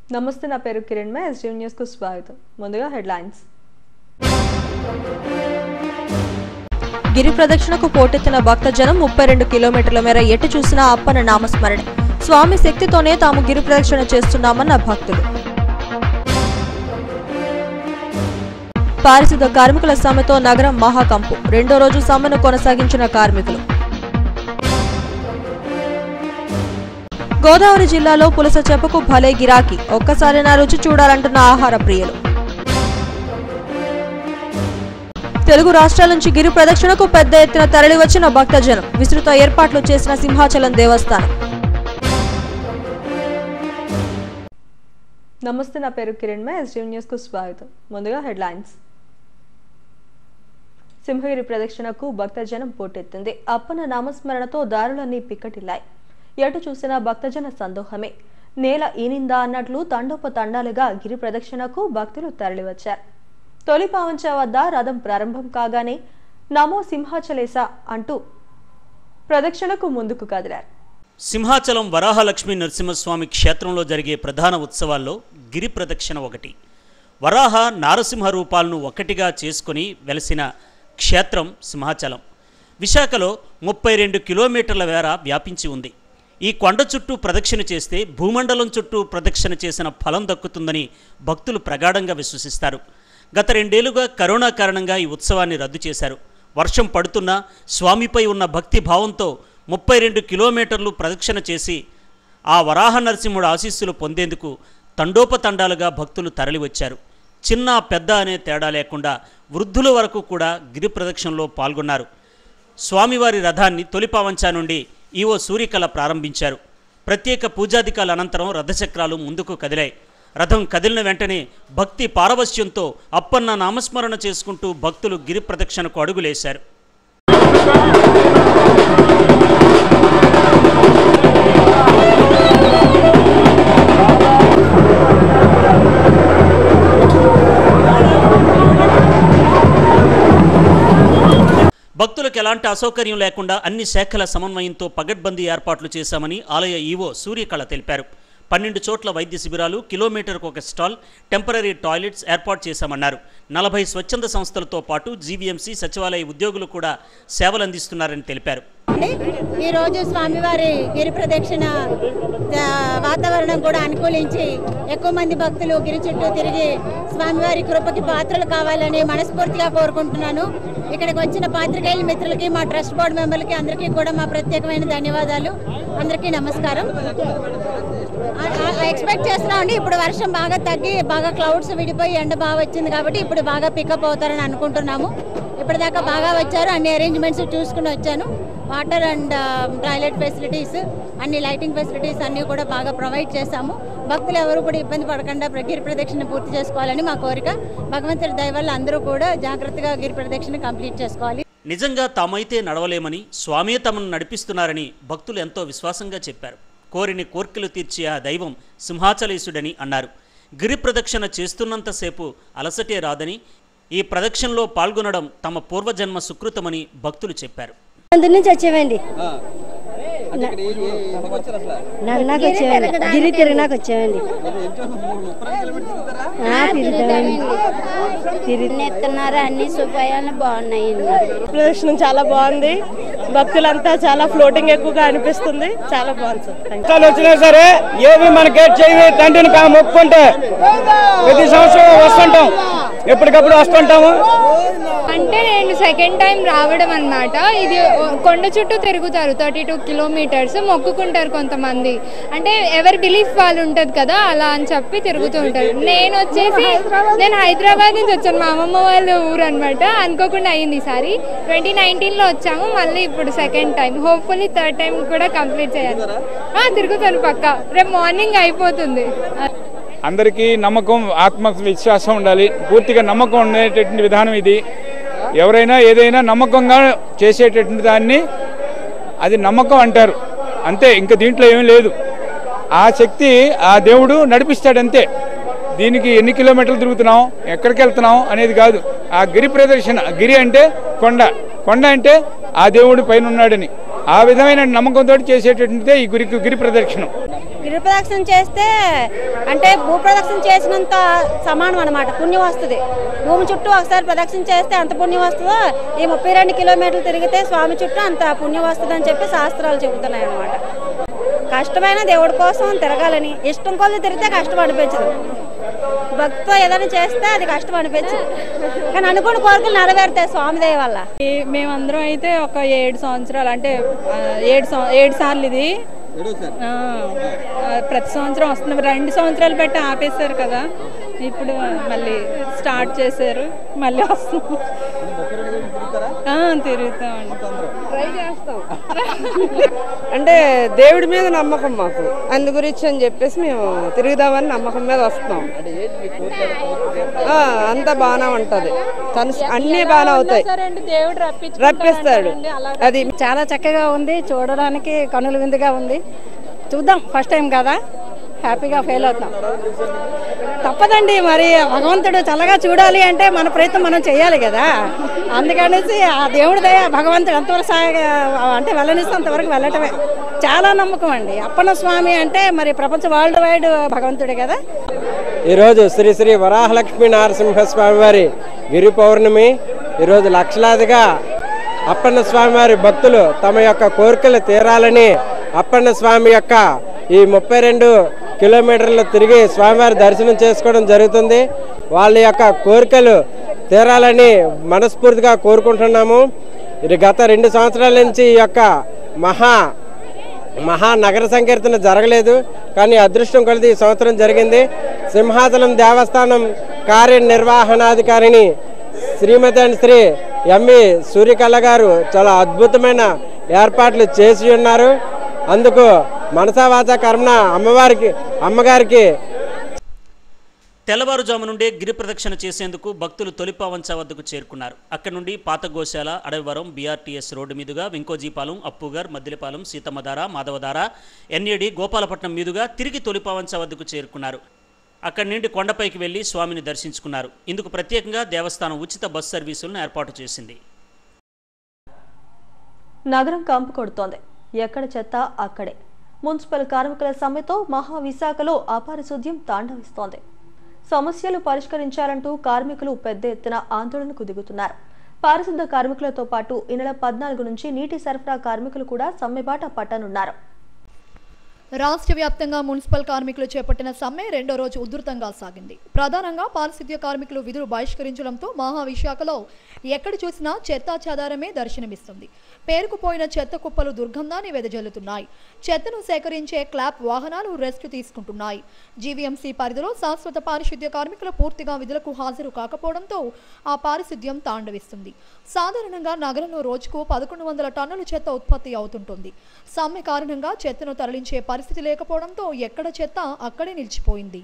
నమస్తే నా పేరు కిరణ్ మే ఎస్డీఎం న్యూస్కు స్వాగతం ముందుగా హెడ్లైన్స్ గిరి ప్రదక్షిణకు పోటెత్తిన భక్తజనం ముప్పై రెండు కిలోమీటర్ల మేర ఎటు చూసినా అప్పన నామస్మరణ స్వామి శక్తితోనే తాము గిరి ప్రదక్షిణ చేస్తున్నామన్న భక్తులు పారిశుద్ధ కార్మికుల సమ్మెతో నగరం మహాకంపు రెండో రోజు సమ్మెను కొనసాగించిన కార్మికులు గోదావరి జిల్లాలో పులస చెప్పుకు భలే గిరాకీ ఒక్కసారి నా రుచి చూడాలంటున్న ఆహార ప్రియులు తెలుగు రాష్ట్రాల నుంచి గిరి ప్రదక్షిణకు పెద్ద ఎత్తున తరలివచ్చిన భక్తజనం విస్తృత ఏర్పాట్లు చేసిన సింహాచలం దేవస్థానం నమస్తే నా పేరు కిరణ్ మే ఎస్డీఎం న్యూస్కు స్వాగతం ముందుగా హెడ్లైన్స్ సింహగిరి ప్రదక్షిణకు భక్తజనం పోటెత్తింది అప్పన నామస్మరణతో దారులన్నీ పిక్కటిల్లాయి ఎటు చూసినా భక్తజన సందోహమే నేల ఈనిందా అన్నట్లు తండోపతండాలుగా గిరి ప్రదక్షిణకు భక్తులు తరలివచ్చారు తొలి పావంచ వద్ద రథం ప్రారంభం కాగానే నమో సింహాచలేస అంటూ ప్రదక్షిణకు ముందుకు కదిలారు సింహాచలం వరాహలక్ష్మీ నరసింహస్వామి క్షేత్రంలో జరిగే ప్రధాన ఉత్సవాల్లో గిరి ప్రదక్షిణ ఒకటి వరాహ నారసింహ రూపాలను ఒక్కటిగా చేసుకుని వెలసిన క్షేత్రం సింహాచలం విశాఖలో ముప్పై రెండు కిలోమీటర్ల మేర వ్యాపించి ఉంది ఈ కొండ చుట్టూ ప్రదక్షిణ చేస్తే భూమండలం చుట్టూ ప్రదక్షిణ చేసిన ఫలం దక్కుతుందని భక్తులు ప్రగాఢంగా విశ్వసిస్తారు గత రెండేళ్లుగా కరోనా కారణంగా ఈ ఉత్సవాన్ని రద్దు చేశారు వర్షం పడుతున్నా స్వామిపై ఉన్న భక్తి భావంతో ముప్పై రెండు కిలోమీటర్లు ప్రదక్షిణ చేసి ఆ వరాహ నరసింహుడు ఆశీస్సులు పొందేందుకు తండోపతండాలుగా భక్తులు తరలివచ్చారు చిన్న పెద్ద అనే తేడా లేకుండా వృద్ధుల వరకు కూడా గిరి ప్రదక్షిణలో పాల్గొన్నారు స్వామివారి రథాన్ని తొలిపావంచా నుండి ఈవో సూర్యకళ ప్రారంభించారు ప్రత్యేక పూజాధికాల అనంతరం రథచక్రాలు ముందుకు కదిలాయి రథం కదిలిన వెంటనే భక్తి పారవశ్యంతో అప్పన్న నామస్మరణ చేసుకుంటూ భక్తులు గిరి ప్రదక్షిణకు అడుగులేశారు భక్తులకు ఎలాంటి అసౌకర్యం లేకుండా అన్ని శాఖల సమన్వయంతో పగడ్బందీ ఏర్పాట్లు చేశామని ఆలయ ఈవో సూర్యకళ తెలిపారు పన్నెండు చోట్ల వైద్య శిబిరాలు కిలోమీటర్కు ఒక స్టాల్ టెంపరీ టాయిలెట్స్ ఏర్పాటు చేశామన్నారు నలభై స్వచ్ఛంద సంస్థలతో పాటు జీవీఎంసీ సచివాలయ ఉద్యోగులు కూడా సేవలు అందిస్తున్నారని తెలిపారు ఈ రోజు స్వామివారి గిరి ప్రదక్షిణ ఆ, వాతావరణం కూడా అనుకూలించి ఎక్కువ మంది భక్తులు గిరి చుట్టూ తిరిగి స్వామివారి కృపకి పాత్రలు కావాలని మనస్ఫూర్తిగా కోరుకుంటున్నాను ఇక్కడికి వచ్చిన పాత్రికేయుల మిత్రులకి మా ట్రస్ట్ బోర్డు మెంబర్లకి అందరికీ కూడా మా ప్రత్యేకమైన ధన్యవాదాలు అందరికీ నమస్కారం ఎక్స్పెక్ట్ చేస్తున్నామండి ఇప్పుడు వర్షం బాగా తగ్గి బాగా క్లౌడ్స్ విడిపోయి ఎండ బాగా వచ్చింది కాబట్టి ఇప్పుడు బాగా పికప్ అవుతారని అనుకుంటున్నాము ఇప్పటిదాకా బాగా వచ్చారు అన్ని అరేంజ్మెంట్స్ చూసుకుని వచ్చాను వాటర్ అండ్ టాయిలెట్ ఫెసిలిటీస్ అన్ని లైటింగ్ ఫెసిలిటీస్ అన్నీ కూడా బాగా ప్రొవైడ్ చేశాము భక్తులు ఎవరు కూడా ఇబ్బంది పడకుండా ప్ర- గిరి ప్రదక్షిణ పూర్తి చేసుకోవాలని మా కోరిక భగవంతుడి దయ వల్ల అందరూ కూడా జాగ్రత్తగా గిరి ప్రదక్షిణ కంప్లీట్ చేసుకోవాలి నిజంగా తామైతే నడవలేమని స్వామే తమను నడిపిస్తున్నారని భక్తులు ఎంతో విశ్వాసంగా చెప్పారు కోరిని కోర్కెలు తీర్చే ఆ దైవం సింహాచలేశుడని అన్నారు గిరి ప్రదక్షిణ చేస్తున్నంతసేపు అలసటే రాదని ఈ ప్రదక్షిణలో పాల్గొనడం తమ పూర్వజన్మ సుకృతమని భక్తులు చెప్పారు అందరి నుంచి వచ్చేవండి నాకు నాకు వచ్చేవండి గిరి తిరగనాకు వచ్చేవండి ఆ, తిరుగుతామండి తిరిగి ఎత్తున్నారు అన్ని సదుపాయాలు బాగున్నాయండి ప్రదర్శనం చాలా బాగుంది భక్తులంతా చాలా ఫ్లోటింగ్ ఎక్కువగా అనిపిస్తుంది చాలా బాగుంది సార్ థ్యాంక్ యూ. కష్టాలు వచ్చినా సరే ఏవి మన గేట్ చేయవి తండ్రిని కా మొక్కుంటే ప్రతి సంవత్సరం వస్తుంటాం ఎప్పటికప్పుడు వస్తుంటాము అంటే నేను సెకండ్ టైం రావడం అన్నమాట ఇది కొండ చుట్టూ తిరుగుతారు థర్టీ టూ కిలోమీటర్స్ మొక్కుకుంటారు కొంతమంది అంటే ఎవరి బిలీఫ్ వాళ్ళు ఉంటుంది కదా అలా అని చెప్పి తిరుగుతూ ఉంటారు నేను వచ్చేసి నేను హైదరాబాద్ నుంచి వచ్చాను మా అమ్మమ్మ వాళ్ళ ఊరు అనమాట అనుకోకుండా అయింది ఈసారి ట్వంటీ నైన్టీన్లో వచ్చాము మళ్ళీ ఇప్పుడు second time hopefully third time కూడా కంప్లీట్ చేయాలి ఆ, తిరుగుతాను పక్క రేపు మార్నింగ్ అయిపోతుంది అందరికీ నమ్మకం ఆత్మ విశ్వాసం ఉండాలి పూర్తిగా నమ్మకం ఉండేటటువంటి విధానం ఇది ఎవరైనా ఏదైనా నమ్మకంగా చేసేటటువంటి దాన్ని అది నమ్మకం అంటారు అంతే ఇంకా దీంట్లో ఏమీ లేదు ఆ శక్తి ఆ దేవుడు నడిపిస్తాడంతే దీనికి ఎన్ని కిలోమీటర్లు తిరుగుతున్నాం ఎక్కడికి వెళ్తున్నాం అనేది కాదు ఆ గిరి ప్రదర్శన గిరి అంటే కొండ కొండ అంటే ఆ దేవుడి పైన ఉన్నాడని ఆ విధమైన నమ్మకంతో చేసేటటువంటిదే ఈ గురి గిరి ప్రదక్షిణం గిరి ప్రదక్షిణ చేస్తే అంటే భూ ప్రదక్షిణ చేసినంత సమానం అనమాట పుణ్యం వస్తుంది భూమి చుట్టూ ఒకసారి ప్రదక్షిణ చేస్తే ఎంత పుణ్యం వస్తుందో ఈ ముప్పై రెండు కిలోమీటర్లు తిరిగితే స్వామి చుట్టూ అంత పుణ్యం వస్తుంది అని చెప్పి శాస్త్రాలు చెబుతున్నాయి అనమాట కష్టమైన దేవుడి కోసం తిరగాలని ఇష్టం కొద్ది తిరిగితే కష్టం అనిపించదు భక్తితో ఏదైనా చేస్తే అది కష్టం అనిపించదు కానీ అనుకున్న కోరికలు నెరవేరుతాయి స్వామి దయ వల్ల మేమందరం అయితే ఒక ఏడు సంవత్సరాలు అంటే ఆ, ఏడు సం- ఏడు సార్లు ఇది ఆ, ఆ, ప్రతి సంవత్సరం వస్తున్నాం రెండు సంవత్సరాలు పెట్టి ఆపేశారు కదా ఇప్పుడు మళ్ళీ స్టార్ట్ చేశారు మళ్ళీ వస్తున్నాం ఆ, తిరుగుతామండి ట్రై చేస్తాం అంటే దేవుడి మీద నమ్మకం మాకు అందు గురించి అని చెప్పేసి మేము తిరుగుదామని నమ్మకం మీద వస్తాం ఆ, అంతా బాగానే ఉంటది తను అన్ని బాగానే అవుతాయి దేవుడు రప్పించు రప్పిస్తాడు అది చాలా చక్కగా ఉంది చూడడానికి కనుల విందుగా ఉంది చూద్దాం ఫస్ట్ టైం కదా హ్యాపీగా ఫెయిల్ అవుతాం తప్పదండి మరి భగవంతుడు చల్లగా చూడాలి అంటే మన ప్రయత్నం మనం చేయాలి కదా అందుకనేసి ఆ దేవుడి దయ భగవంతుడు ఎంతవరకు సాగ అంటే వెళ్ళనిస్తే అంతవరకు వెళ్ళటమే చాలా నమ్మకం అండి అప్పన్న స్వామి అంటే మరి ప్రపంచ వరల్డ్ వైడ్ భగవంతుడే కదా ఈరోజు శ్రీ శ్రీ వరాహలక్ష్మీ నరసింహస్వామి వారి గిరి పౌర్ణమి ఈరోజు లక్షలాదిగా అప్పన్న స్వామి వారి భక్తులు తమ యొక్క కోరికలు తీరాలని అప్పన్న స్వామి యొక్క ఈ ముప్పై రెండు కిలోమీటర్లు తిరిగి స్వామివారి దర్శనం చేసుకోవడం జరుగుతుంది వాళ్ళ యొక్క కోరికలు తీరాలని మనస్ఫూర్తిగా కోరుకుంటున్నాము ఇది గత రెండు సంవత్సరాల నుంచి ఈ యొక్క మహా మహానగర సంకీర్తన జరగలేదు కానీ అదృష్టం కొలిది ఈ సంవత్సరం జరిగింది సింహాచలం దేవస్థానం కార్యనిర్వహణాధికారిని శ్రీమతి అండ్ శ్రీ ఎంవి సూర్యకళ గారు చాలా అద్భుతమైన ఏర్పాట్లు చేసి ఉన్నారు అందుకు మనసావాచ కర్మణ అమ్మవారికి అమ్మగారికి తెల్లవారుజాము నుండే గిరి ప్రదక్షిణ చేసేందుకు భక్తులు తొలిపావంచ వద్దకు చేరుకున్నారు అక్కడి నుండి పాత గోశాల అడవివరం బీఆర్టీఎస్ రోడ్డు మీదుగా వెంకోజీపాలెం అప్పుగర్ మద్దిలపాలెం సీతమ్మధార మాధవధార ఎన్ఏడి గోపాలపట్నం మీదుగా తిరిగి తొలిపావంచ వద్దకు చేరుకున్నారు అక్కడి నుండి కొండపైకి వెళ్లి స్వామిని దర్శించుకున్నారు ఇందుకు ప్రత్యేకంగా దేవస్థానం ఉచిత బస్ సర్వీసులను ఏర్పాటు చేసింది నగరం కంపు కొడుతోంది ఎక్కడ చెత్త అక్కడే మున్సిపల్ కార్మికుల సమ్మెతో మహావిశాఖలో అపారిశుద్ధ్యం తాండవిస్తోంది సమస్యలు పరిష్కరించాలంటూ కార్మికులు పెద్ద ఎత్తున ఆందోళనకు దిగుతున్నారు పారిశుద్ధ కార్మికులతో పాటు ఈ నెల పద్నాలుగు నుంచి నీటి సరఫరా కార్మికులు కూడా సమ్మెబాట పట్టనున్నారు రాష్ట్ర వ్యాప్తంగా మున్సిపల్ కార్మికులు చేపట్టిన సమ్మె రెండో రోజు ఉధృతంగా సాగింది ప్రధానంగా పారిశుద్ధ్య కార్మికులు విధులు బహిష్కరించడంతో మహావిశాఖలో ఎక్కడ చూసినా చెత్తా చెదారమే దర్శనమిస్తుంది పేరుకుపోయిన చెత్త కుప్పలు దుర్గంధాన్ని వెదజల్లుతున్నాయి చెత్తను సేకరించే క్లాప్ వాహనాలు రెస్ట్ తీసుకుంటున్నాయి జీవీఎంసీ పరిధిలో శాశ్వత పారిశుద్ధ్య కార్మికులు పూర్తిగా విధులకు హాజరు కాకపోవడంతో ఆ పారిశుద్ధ్యం తాండవిస్తుంది సాధారణంగా నగరంలో రోజుకు పదకొండు వందల టన్నుల చెత్త ఉత్పత్తి అవుతుంటుంది సమ్మె కారణంగా చెత్తను తరలించే పరిస్థితి లేకపోవడంతో ఎక్కడ చెత్త అక్కడే నిలిచిపోయింది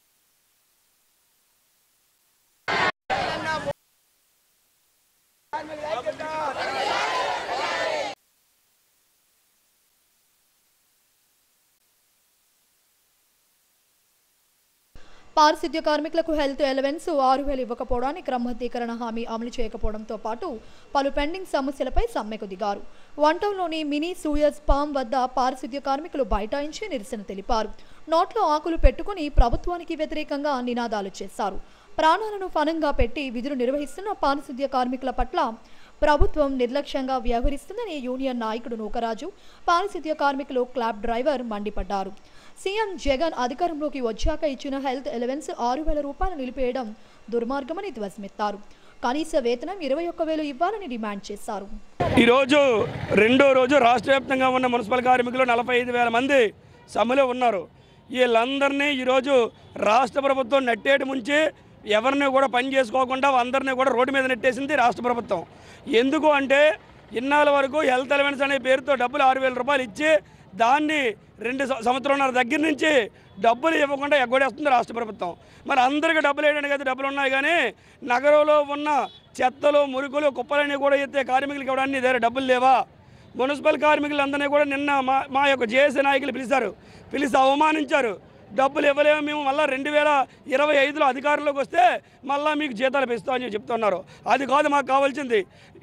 పారిశుద్ధ్య కార్మికులకు హెల్త్ ఎలవెన్స్ ఆరు వేలు ఇవ్వకపోవడాన్ని క్రమబద్ధీకరణ హామీ అమలు చేయకపోవడంతో పాటు పలు పెండింగ్ సమస్యలపై సమ్మెకు దిగారు వంటంలోని మినీ సూయస్ పామ్ వద్ద పారిశుద్ధ్య కార్మికులు బైఠాయించి నిరసన తెలిపారు నోట్లో ఆకులు పెట్టుకుని ప్రభుత్వానికి వ్యతిరేకంగా నినాదాలు చేశారు ప్రాణాలను ఫనంగా పెట్టి విధులు నిర్వహిస్తున్న పారిశుద్ధ్య కార్మికుల పట్ల ప్రభుత్వం నిర్లక్ష్యంగా వ్యవహరిస్తుందని యూనియన్ నాయకుడు నూకరాజు పారిశుద్ధ్య కార్మికులు క్లాబ్ డ్రైవర్ మండిపడ్డారు సీఎం జగన్ అధికారంలోకి వచ్చాక ఇచ్చిన హెల్త్ ఎలవెన్స్ ఆరు వేల రూపాయలు నిలిపేయడం దుర్మార్గమని ధ్వజమెత్తారు కనీస వేతనం ఇరవై ఒక్క వేలు ఇవ్వాలని డిమాండ్ చేశారు ఈరోజు రెండో రోజు రాష్ట్ర వ్యాప్తంగా ఉన్న మున్సిపల్ కార్మికులు నలభై ఐదు వేల మంది సమ్మెలో ఉన్నారు వీళ్ళందరినీ ఈరోజు రాష్ట్ర ప్రభుత్వం నెట్టేటి ముంచి ఎవరిని కూడా పని చేసుకోకుండా అందరినీ కూడా రోడ్డు మీద నెట్టేసింది రాష్ట్ర ప్రభుత్వం ఎందుకు అంటే ఇన్నాళ్ళ వరకు హెల్త్ అలవెన్స్ అనే పేరుతో డబ్బులు ఆరు వేల రూపాయలు ఇచ్చి దాన్ని రెండు సం- సంవత్సరంన్నర దగ్గర నుంచి డబ్బులు ఇవ్వకుండా ఎగ్గొడేస్తుంది రాష్ట్ర ప్రభుత్వం మరి అందరికీ డబ్బులు వేయడానికి అయితే డబ్బులు ఉన్నాయి కానీ నగరంలో ఉన్న చెత్తలు మురుకులు కుప్పలన్నీ కూడా ఎత్తే కార్మికులకి ఇవ్వడానికి దగ్గర డబ్బులు లేవా మున్సిపల్ కార్మికులందరినీ కూడా నిన్న మా మా యొక్క జేఏసీ నాయకులు పిలిచారు పిలిచి అవమానించారు డబ్బులు ఇవ్వలేము మేము మళ్ళీ రెండు వేల ఇరవై ఐదులో అధికారంలోకి వస్తే మళ్ళీ మీకు జీతాలు పెంచుతామని చెప్పి చెప్తున్నారు అది కాదు మాకు కావాల్సింది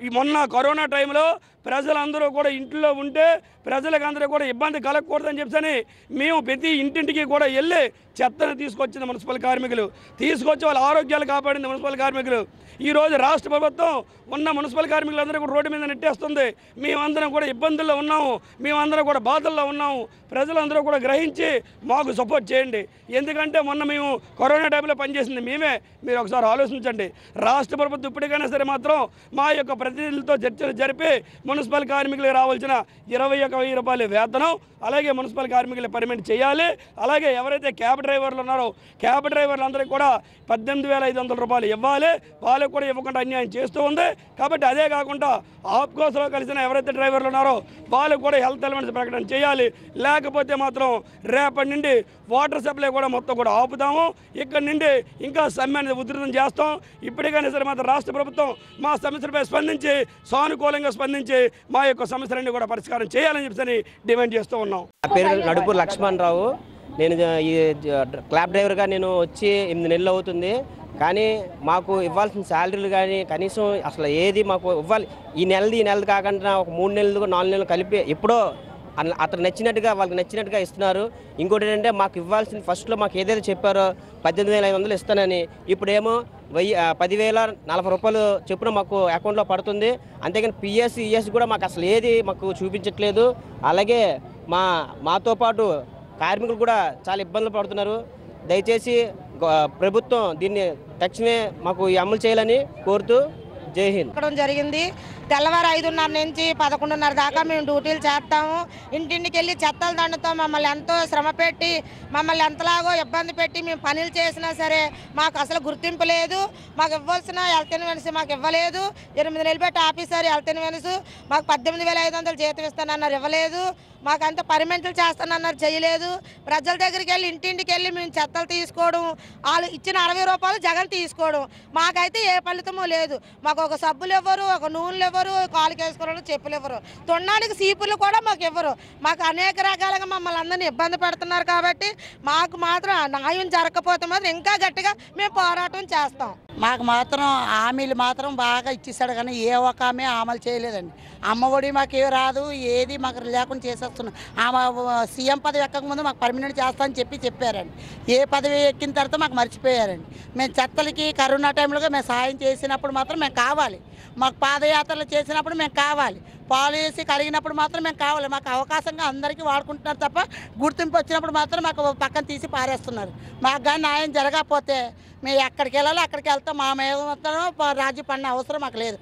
ఈ మొన్న కరోనా టైంలో ప్రజలందరూ కూడా ఇంట్లో ఉంటే ప్రజలకు అందరూ కూడా ఇబ్బంది కలగకూడదని చెప్పని మేము ప్రతి ఇంటింటికి కూడా వెళ్ళి చెత్తను తీసుకొచ్చింది మున్సిపల్ కార్మికులు తీసుకొచ్చి వాళ్ళ ఆరోగ్యాలు కాపాడింది మున్సిపల్ కార్మికులు ఈరోజు రాష్ట్ర ప్రభుత్వం ఉన్న మున్సిపల్ కార్మికులందరూ కూడా రోడ్డు మీద నెట్టేస్తుంది మేమందరం కూడా ఇబ్బందుల్లో ఉన్నాము మేమందరం కూడా బాధల్లో ఉన్నాము ప్రజలందరూ కూడా గ్రహించి మాకు సపోర్ట్ చేయండి ఎందుకంటే మొన్న మేము కరోనా టైంలో పనిచేసింది మేమే మీరు ఒకసారి ఆలోచించండి రాష్ట్ర ప్రభుత్వం ఇప్పటికైనా సరే మాత్రం మా యొక్క ప్రతినిధులతో చర్చలు జరిపి మున్సిపల్ కార్మికులకు రావాల్సిన ఇరవై ఒక వెయ్యి రూపాయల వేతనం అలాగే మున్సిపల్ కార్మికులు పర్మిట్ చేయాలి అలాగే ఎవరైతే క్యాబ్ డ్రైవర్లు ఉన్నారో క్యాబ్ డ్రైవర్లు అందరికీ కూడా పద్దెనిమిది వేల ఐదు వందల రూపాయలు ఇవ్వాలి వాళ్ళకు కూడా ఇవ్వకుండా అన్యాయం చేస్తూ ఉంది కాబట్టి అదే కాకుండా ఆప్కోస్లో కలిసిన ఎవరైతే డ్రైవర్లు ఉన్నారో వాళ్ళకు కూడా హెల్త్ ఎలిమెంట్స్ ప్రకటన చేయాలి లేకపోతే మాత్రం రేపటి నుండి వాటర్ సప్లై కూడా మొత్తం కూడా ఆపుతాము ఇక్కడ నుండి ఇంకా సమ్మె అనేది ఉధృతం చేస్తాం ఇప్పటికైనా సరే మాత్రం రాష్ట్ర ప్రభుత్వం మా సమస్యలపై స్పందించి సానుకూలంగా స్పందించి మా యొక్క సమస్యలన్నీ కూడా పరిష్కారం చేయాలని చెప్పి డిమాండ్ చేస్తూ ఉన్నాం నా పేరు నడుపు లక్ష్మణ్ రావు నేను జ- ఈ జ- క్లాబ్ డ్రైవర్గా నేను వచ్చి ఎనిమిది నెలలు అవుతుంది కానీ మాకు ఇవ్వాల్సిన శాలరీలు కానీ కనీసం అసలు ఏది మాకు ఇవ్వాలి ఈ నెలది ఈ నెలది కాకుండా ఒక మూడు నెలలు నాలుగు నెలలు కలిపి ఎప్పుడో అన్- అతను నచ్చినట్టుగా వాళ్ళకి నచ్చినట్టుగా ఇస్తున్నారు ఇంకోటి ఏంటంటే మాకు ఇవ్వాల్సిన ఫస్ట్లో మాకు ఏదైతే చెప్పారో పద్దెనిమిది వేల ఐదు వందలు ఇస్తానని ఇప్పుడేమో వెయ్యి ఆ, పదివేల నలభై రూపాయలు చొప్పున మాకు అకౌంట్లో పడుతుంది అంతేగాని పిఎస్ ఈఎస్ కూడా మాకు అసలు ఏది మాకు చూపించట్లేదు అలాగే మా మాతో పాటు కార్మికులు కూడా చాలా ఇబ్బందులు పడుతున్నారు దయచేసి గ- ప్రభుత్వం దీన్ని తక్షణమే మాకు ఈ అమలు చేయాలని కోరుతూ జై హింద్ ఎక్కడం జరిగింది తెల్లవారు ఐదున్నర నుంచి పదకొండున్నర దాకా మేము డ్యూటీలు చేస్తాము ఇంటింటికి వెళ్ళి చెత్తలు దండుతో మమ్మల్ని ఎంతో శ్రమ పెట్టి మమ్మల్ని ఎంతలాగో ఇబ్బంది పెట్టి మేము పనులు చేసినా సరే మాకు అసలు గుర్తింపు లేదు మాకు ఇవ్వాల్సిన హెల్త్ ఇన్వెన్స్ మాకు ఇవ్వలేదు ఎనిమిది నెలలు పెట్టి ఆఫీసర్ హెల్త్ ఇన్వెన్స్ మాకు పద్దెనిమిది వేల ఐదు వందలు జీతం ఇస్తానన్నారు ఇవ్వలేదు మాకు అంత పర్మినెంట్లు చేస్తానన్నారు చేయలేదు ప్రజల దగ్గరికి వెళ్ళి ఇంటింటికి వెళ్ళి మేము చెత్తలు తీసుకోవడం వాళ్ళు ఇచ్చిన అరవై రూపాయలు జగన్ తీసుకోవడం మాకైతే ఏ ఫలితమూ లేదు మాకు ఒక సబ్బులు ఇవ్వరు ఒక నూనెలు ఇవ్వరు కాలుకి వేసుకోవడం చెప్పులు ఇవ్వరు తొండానికి సీపులు కూడా మాకు ఇవ్వరు మాకు అనేక రకాలుగా మమ్మల్ని అందరినీ ఇబ్బంది పెడుతున్నారు కాబట్టి మాకు మాత్రం న్యాయం జరగకపోతే మాత్రం ఇంకా గట్టిగా మేము పోరాటం చేస్తాం మాకు మాత్రం హామీలు మాత్రం బాగా ఇచ్చేసాడు కానీ ఏ ఒక్క హామీ అమలు చేయలేదండి అమ్మఒడి మాకు ఏ రాదు ఏది మాకు లేకుండా చేసేస్తున్నాం ఆమె సీఎం పదవి ఎక్కక ముందు మాకు పర్మనెంట్ చేస్తామని చెప్పి చెప్పారండి ఏ పదవి ఎక్కిన తర్వాత మాకు మర్చిపోయారండి మేము చెత్తలకి కరోనా టైంలో మేము సాయం చేసినప్పుడు మాత్రం మేము కావాలి మాకు పాదయాత్రలు చేసినప్పుడు మేము కావాలి పాలసీ కలిగినప్పుడు మాత్రం మేము కావాలి మాకు అవకాశంగా అందరికీ వాడుకుంటున్నారు తప్ప గుర్తింపు వచ్చినప్పుడు మాత్రం మాకు పక్కన తీసి పారేస్తున్నారు మాకు కానీ న్యాయం జరగకపోతే మేము ఎక్కడికి వెళ్ళాలో అక్కడికి వెళ్తాం మా మీద మాత్రం రాజీ పడిన అవసరం మాకు లేదు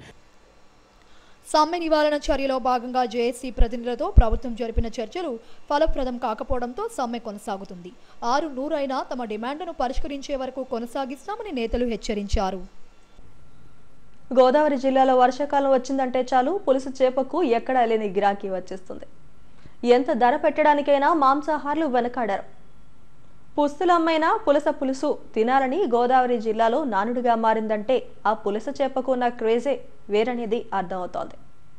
సమ్మె నివారణ చర్యలో భాగంగా జేఏసీ ప్రతినిధులతో ప్రభుత్వం జరిపిన చర్చలు ఫలప్రదం కాకపోవడంతో సమ్మె కొనసాగుతుంది ఆరు నూరైనా తమ డిమాండ్ను పరిష్కరించే వరకు కొనసాగిస్తామని నేతలు హెచ్చరించారు గోదావరి జిల్లాలో వర్షాకాలం వచ్చిందంటే చాలు పులుసు చేపకు ఎక్కడా లేని గిరాకీ వచ్చేస్తుంది ఎంత ధర పెట్టడానికైనా మాంసాహారులు వెనకాడారు పుస్తులమ్మైనా పులస పులుసు తినాలని గోదావరి జిల్లాలో నానుడిగా మారిందంటే ఆ పులస చేపకు ఉన్న క్రేజే వేరనేది అర్థమవుతోంది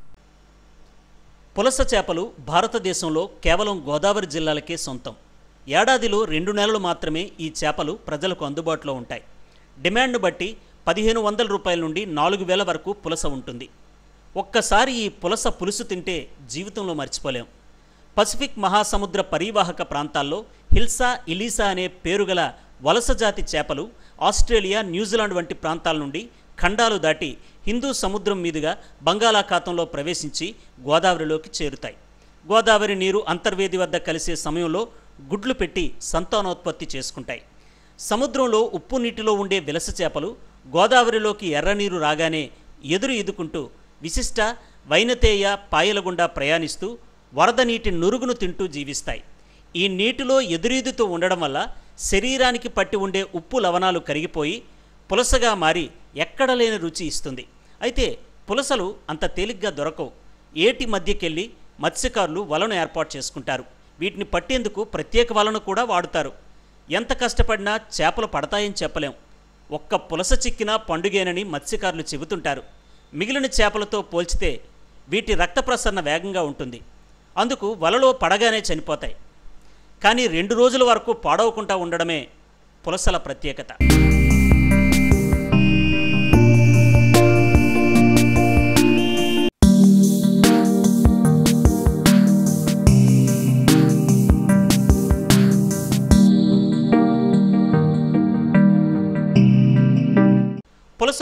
పులస చేపలు భారతదేశంలో కేవలం గోదావరి జిల్లాలకే సొంతం ఏడాదిలో రెండు నెలలు మాత్రమే ఈ చేపలు ప్రజలకు అందుబాటులో ఉంటాయి డిమాండ్ను బట్టి పదిహేను వందల రూపాయల నుండి నాలుగు వేల వరకు పులస ఉంటుంది ఒక్కసారి ఈ పులస పులుసు తింటే జీవితంలో మర్చిపోలేం పసిఫిక్ మహాసముద్ర పరీవాహక ప్రాంతాల్లో హిల్సా ఇలీసా అనే పేరుగల వలస జాతి చేపలు ఆస్ట్రేలియా న్యూజిలాండ్ వంటి ప్రాంతాల నుండి ఖండాలు దాటి హిందూ సముద్రం మీదుగా బంగాళాఖాతంలో ప్రవేశించి గోదావరిలోకి చేరుతాయి గోదావరి నీరు అంతర్వేది వద్ద కలిసే సమయంలో గుడ్లు పెట్టి సంతానోత్పత్తి చేసుకుంటాయి సముద్రంలో ఉప్పు నీటిలో ఉండే విలస చేపలు గోదావరిలోకి ఎర్రనీరు రాగానే ఎదురు ఈదుకుంటూ విశిష్ట వైనతేయ పాయల గుండా ప్రయాణిస్తూ వరద నీటి నురుగును తింటూ జీవిస్తాయి ఈ నీటిలో ఎదురీదుతూ ఉండడం వల్ల శరీరానికి పట్టి ఉండే ఉప్పు లవణాలు కరిగిపోయి పులసగా మారి ఎక్కడ లేని రుచి ఇస్తుంది అయితే పులసలు అంత తేలిగ్గా దొరకవు ఏటి మధ్యకెళ్ళి మత్స్యకారులు వలను ఏర్పాటు చేసుకుంటారు వీటిని పట్టేందుకు ప్రత్యేక వలను కూడా వాడుతారు ఎంత కష్టపడినా చేపలు పడతాయని చెప్పలేం ఒక్క పులస చిక్కినా పండుగేనని మత్స్యకారులు చెబుతుంటారు మిగిలిన చేపలతో పోల్చితే వీటి రక్త ప్రసరణ వేగంగా ఉంటుంది అందుకు వలలో పడగానే చనిపోతాయి కానీ రెండు రోజుల వరకు పాడవకుండా ఉండడమే పులసల ప్రత్యేకత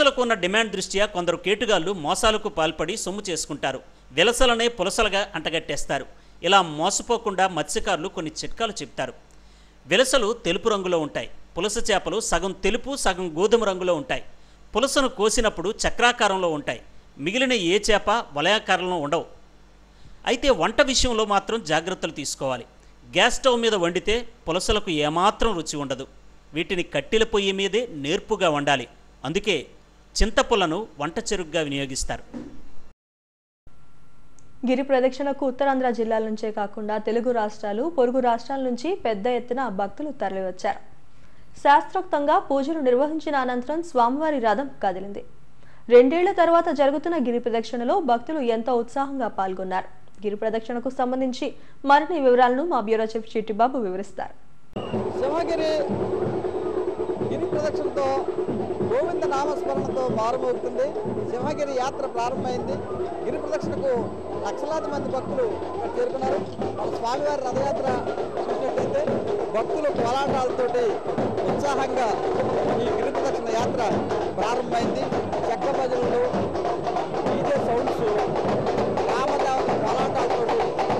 పులసలకు ఉన్న డిమాండ్ దృష్ట్యా కొందరు కేటుగాళ్లు మోసాలకు పాల్పడి సొమ్ము చేసుకుంటారు విలసలనే పులసలుగా అంటగట్టేస్తారు ఇలా మోసపోకుండా మత్స్యకారులు కొన్ని చిట్కాలు చెప్తారు విలసలు తెలుపు రంగులో ఉంటాయి పులస చేపలు సగం తెలుపు సగం గోధుమ రంగులో ఉంటాయి పులసను కోసినప్పుడు చక్రాకారంలో ఉంటాయి మిగిలిన ఏ చేప వలయాకారంలో ఉండవు అయితే వంట విషయంలో మాత్రం జాగ్రత్తలు తీసుకోవాలి గ్యాస్ స్టవ్ మీద వండితే పులసలకు ఏమాత్రం రుచి ఉండదు వీటిని కట్టెల పొయ్యి మీదే నేర్పుగా వండాలి అందుకే చింతపులను వంట చెరుగ్గా వినియోగిస్తారు గిరి ప్రదక్షిణకు ఉత్తరాంధ్ర జిల్లాల నుంచే కాకుండా తెలుగు రాష్ట్రాలు పొరుగు రాష్ట్రాల నుంచి పెద్ద ఎత్తున భక్తులు తరలివచ్చారు శాస్త్రోక్తంగా పూజలు నిర్వహించిన అనంతరం స్వామివారి రథం కదిలింది రెండేళ్ల తర్వాత జరుగుతున్న గిరి ప్రదక్షిణలో భక్తులు ఎంతో ఉత్సాహంగా పాల్గొన్నారు గిరి ప్రదక్షిణకు సంబంధించి మరిన్ని వివరాలను మా బ్యూరో చీఫ్ చిట్టిబాబు వివరిస్తారు సింహగిరి గిరి ప్రదక్షిణతో గోవింద నామస్మరణతో మారుమోగుతుంది సింహగిరి యాత్ర ప్రారంభమైంది గిరి ప్రదక్షిణకు లక్షలాది మంది భక్తులు ఇక్కడ చేరుకున్నారు మన స్వామివారి రథయాత్ర చూసినట్లయితే భక్తులు కోలాటాలతోటి ఉత్సాహంగా ఈ గిరి ప్రదక్షిణ యాత్ర ప్రారంభమైంది చెక్క భజనలు డీజే సౌండ్స్ రామదేవత కోలాటాలతోటి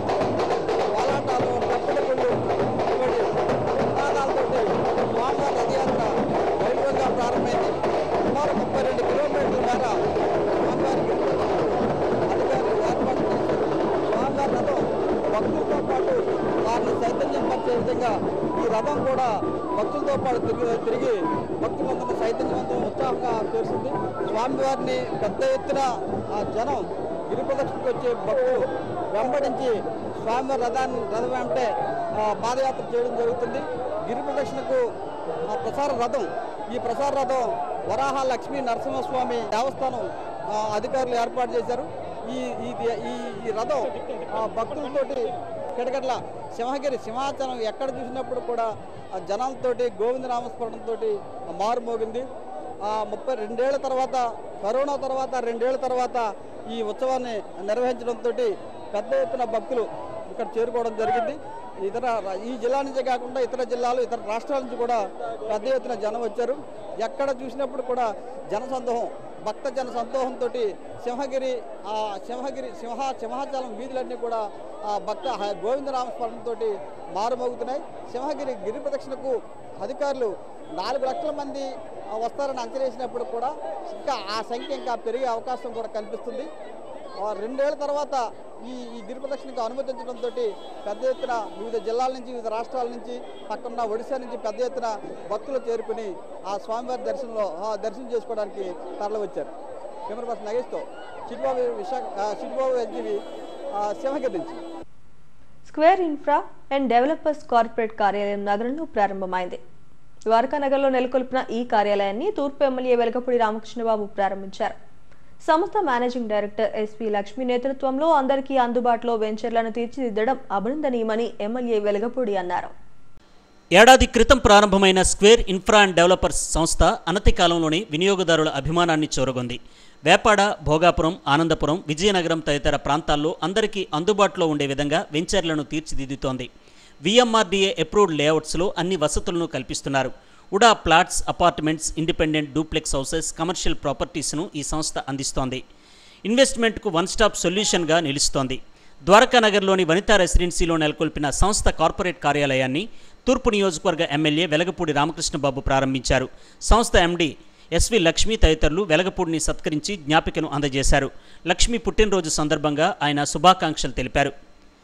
కోలాటాలు తప్పుడుగుళ్ళు ఇటువంటి నినాదాలతోటి స్వామివారి రథయాత్ర వైభవంగా ప్రారంభమైంది సుమారు ముప్పై రెండు కిలోమీటర్ల మేర స్వామివారి గిరి అధికారులు ఏర్పాటు చేశారు స్వామివారి రథం భక్తులతో పాటు వారిని చైతన్యపరిచే విధంగా ఈ రథం కూడా భక్తులతో పాటు తిరిగి తిరిగి భక్తులందరినీ చైతన్యవంతం ఉత్సాహంగా చేస్తుంది స్వామివారిని పెద్ద ఎత్తున ఆ జనం గిరి ప్రదక్షిణకు వచ్చే భక్తులు వెంబడించి స్వామివారి రథాన్ని రథం వెంటే ఆ, పాదయాత్ర చేయడం జరుగుతుంది గిరి ప్రదక్షిణకు ఆ, ప్రసార రథం ఈ ప్రసార రథం వరాహ లక్ష్మీ నరసింహస్వామి దేవస్థానం ఆ, అధికారులు ఏర్పాటు చేశారు ఈ ఈ- ఈ ఈ రథం ఆ, భక్తులతోటి కిటకట్ల సింహగిరి సింహాచలం ఎక్కడ చూసినప్పుడు కూడా ఆ జనాలతోటి గోవింద నామస్మరణంతో మారుమోగింది ఆ, ముప్పై రెండేళ్ల తర్వాత కరోనా తర్వాత రెండేళ్ల తర్వాత ఈ ఉత్సవాన్ని నిర్వహించడంతో పెద్ద ఎత్తున భక్తులు ఇక్కడ చేరుకోవడం జరిగింది ఇతర రా- ఈ జిల్లా నుంచే కాకుండా ఇతర జిల్లాలు ఇతర రాష్ట్రాల నుంచి కూడా పెద్ద ఎత్తున జనం వచ్చారు ఎక్కడ చూసినప్పుడు కూడా జనసందోహం భక్త జన సందోహంతో సింహగిరి ఆ సింహగిరి సింహ సింహాచలం వీధులన్నీ కూడా ఆ భక్త హ- గోవిందనామస్మరణతో మారుమోగుతున్నాయి సింహగిరి గిరి ప్రదక్షిణకు అధికారులు నాలుగు లక్షల మంది ఆ, వస్తారని అంచనేసినప్పుడు కూడా ఇంకా ఆ సంఖ్య ఇంకా పెరిగే అవకాశం కూడా కనిపిస్తుంది ఆ, రెండేళ్ల తర్వాత ఈ ఈ గిరి ప్రదక్షిణకు అనుమతించడంతో పెద్ద ఎత్తున వివిధ జిల్లాల నుంచి వివిధ రాష్ట్రాల నుంచి పక్కన ఒడిశా నుంచి పెద్ద ఎత్తున భక్తులు చేరుకుని ఆ స్వామివారి దర్శనంలో ఆ, దర్శనం చేసుకోవడానికి తరలి వచ్చారు కెమెరా పర్సన్ నగేష్తో చిట్టుబాబు విశాఖ ఆ, చిట్టుబాబు ఎన్టీవీ సింహగిరి నుంచి square infra and developers corporate కార్యాలయం నగరంలో ప్రారంభమైంది ద్వారకానగర్లో నెలకొల్పిన ఈ కార్యాలయాన్ని తూర్పు ఎమ్మెల్యే వెలగపూడి రామకృష్ణబాబు ప్రారంభించారు సంస్థ మేనేజింగ్ డైరెక్టర్ ఎస్పీ లక్ష్మి నేతృత్వంలో అందరికీ అందుబాటులో వెంచర్లను తీర్చిదిద్దడం అభినందనీయమని ఎమ్మెల్యే వెలగపూడి అన్నారు ఏడాది క్రితం ప్రారంభమైన స్క్వేర్ ఇన్ఫ్రా అండ్ డెవలపర్స్ సంస్థ అనతి కాలంలోనే వినియోగదారుల అభిమానాన్ని చూరగొంది వేపాడ భోగాపురం ఆనందపురం విజయనగరం తదితర ప్రాంతాల్లో అందరికీ అందుబాటులో ఉండే విధంగా వెంచర్లను తీర్చిదిద్దుతోంది విఎంఆర్డీఏ అప్రూవ్డ్ లేఅవుట్స్లో అన్ని వసతులను కల్పిస్తున్నారు UDA plots apartments independent duplex houses commercial ప్రాపర్టీస్ను ఈ సంస్థ అందిస్తోంది ఇన్వెస్ట్మెంట్కు వన్ స్టాప్ సొల్యూషన్గా నిలుస్తోంది ద్వారకానగర్లోని వనితా రెసిడెన్సీలో నెలకొల్పిన సంస్థ కార్పొరేట్ కార్యాలయాన్ని తూర్పు నియోజకవర్గ ఎమ్మెల్యే వెలగపూడి రామకృష్ణబాబు ప్రారంభించారు సంస్థ ఎండీ ఎస్వి లక్ష్మి తదితరులు వెలగపూడిని సత్కరించి జ్ఞాపికను అందజేశారు లక్ష్మి పుట్టినరోజు సందర్భంగా ఆయన శుభాకాంక్షలు తెలిపారు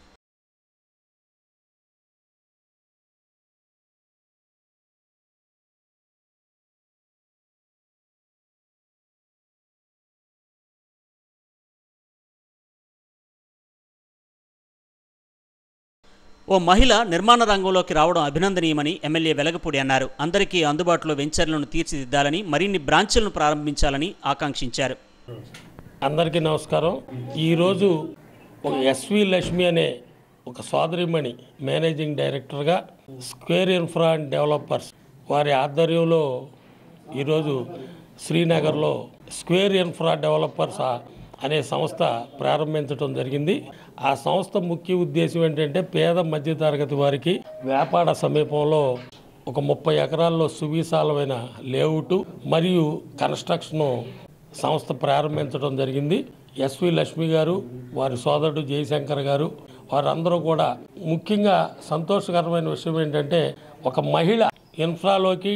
ఓ మహిళ నిర్మాణ రంగంలోకి రావడం అభినందనీయమని ఎమ్మెల్యే వెలగపూడి అన్నారు అందరికీ అందుబాటులో వెంచర్లను తీర్చిదిద్దాలని మరిన్ని బ్రాంచులను ప్రారంభించాలని ఆకాంక్షించారు అందరికీ నమస్కారం ఈరోజు ఒక ఎస్వి లక్ష్మి అనే ఒక సోదరిమణి మేనేజింగ్ డైరెక్టర్గా స్క్వేర్ ఇన్ఫ్రా అండ్ డెవలపర్స్ వారి ఆధ్వర్యంలో ఈరోజు శ్రీనగర్లో స్క్వేర్ ఇన్ఫ్రా డెవలపర్స్ ఆ- అనే సంస్థ ప్రారంభించడం జరిగింది ఆ సంస్థ ముఖ్య ఉద్దేశం ఏంటంటే పేద మధ్యతరగతి వారికి వ్యాపార సమీపంలో ఒక ముప్పై ఎకరాల్లో సువిశాలమైన లేఅవుట్ మరియు కన్స్ట్రక్షన్ సంస్థ ప్రారంభించడం జరిగింది ఎస్వి లక్ష్మి గారు వారి సోదరుడు జయశంకర్ గారు వారందరూ కూడా ముఖ్యంగా సంతోషకరమైన విషయం ఏంటంటే ఒక మహిళ ఇన్ఫ్రాలోకి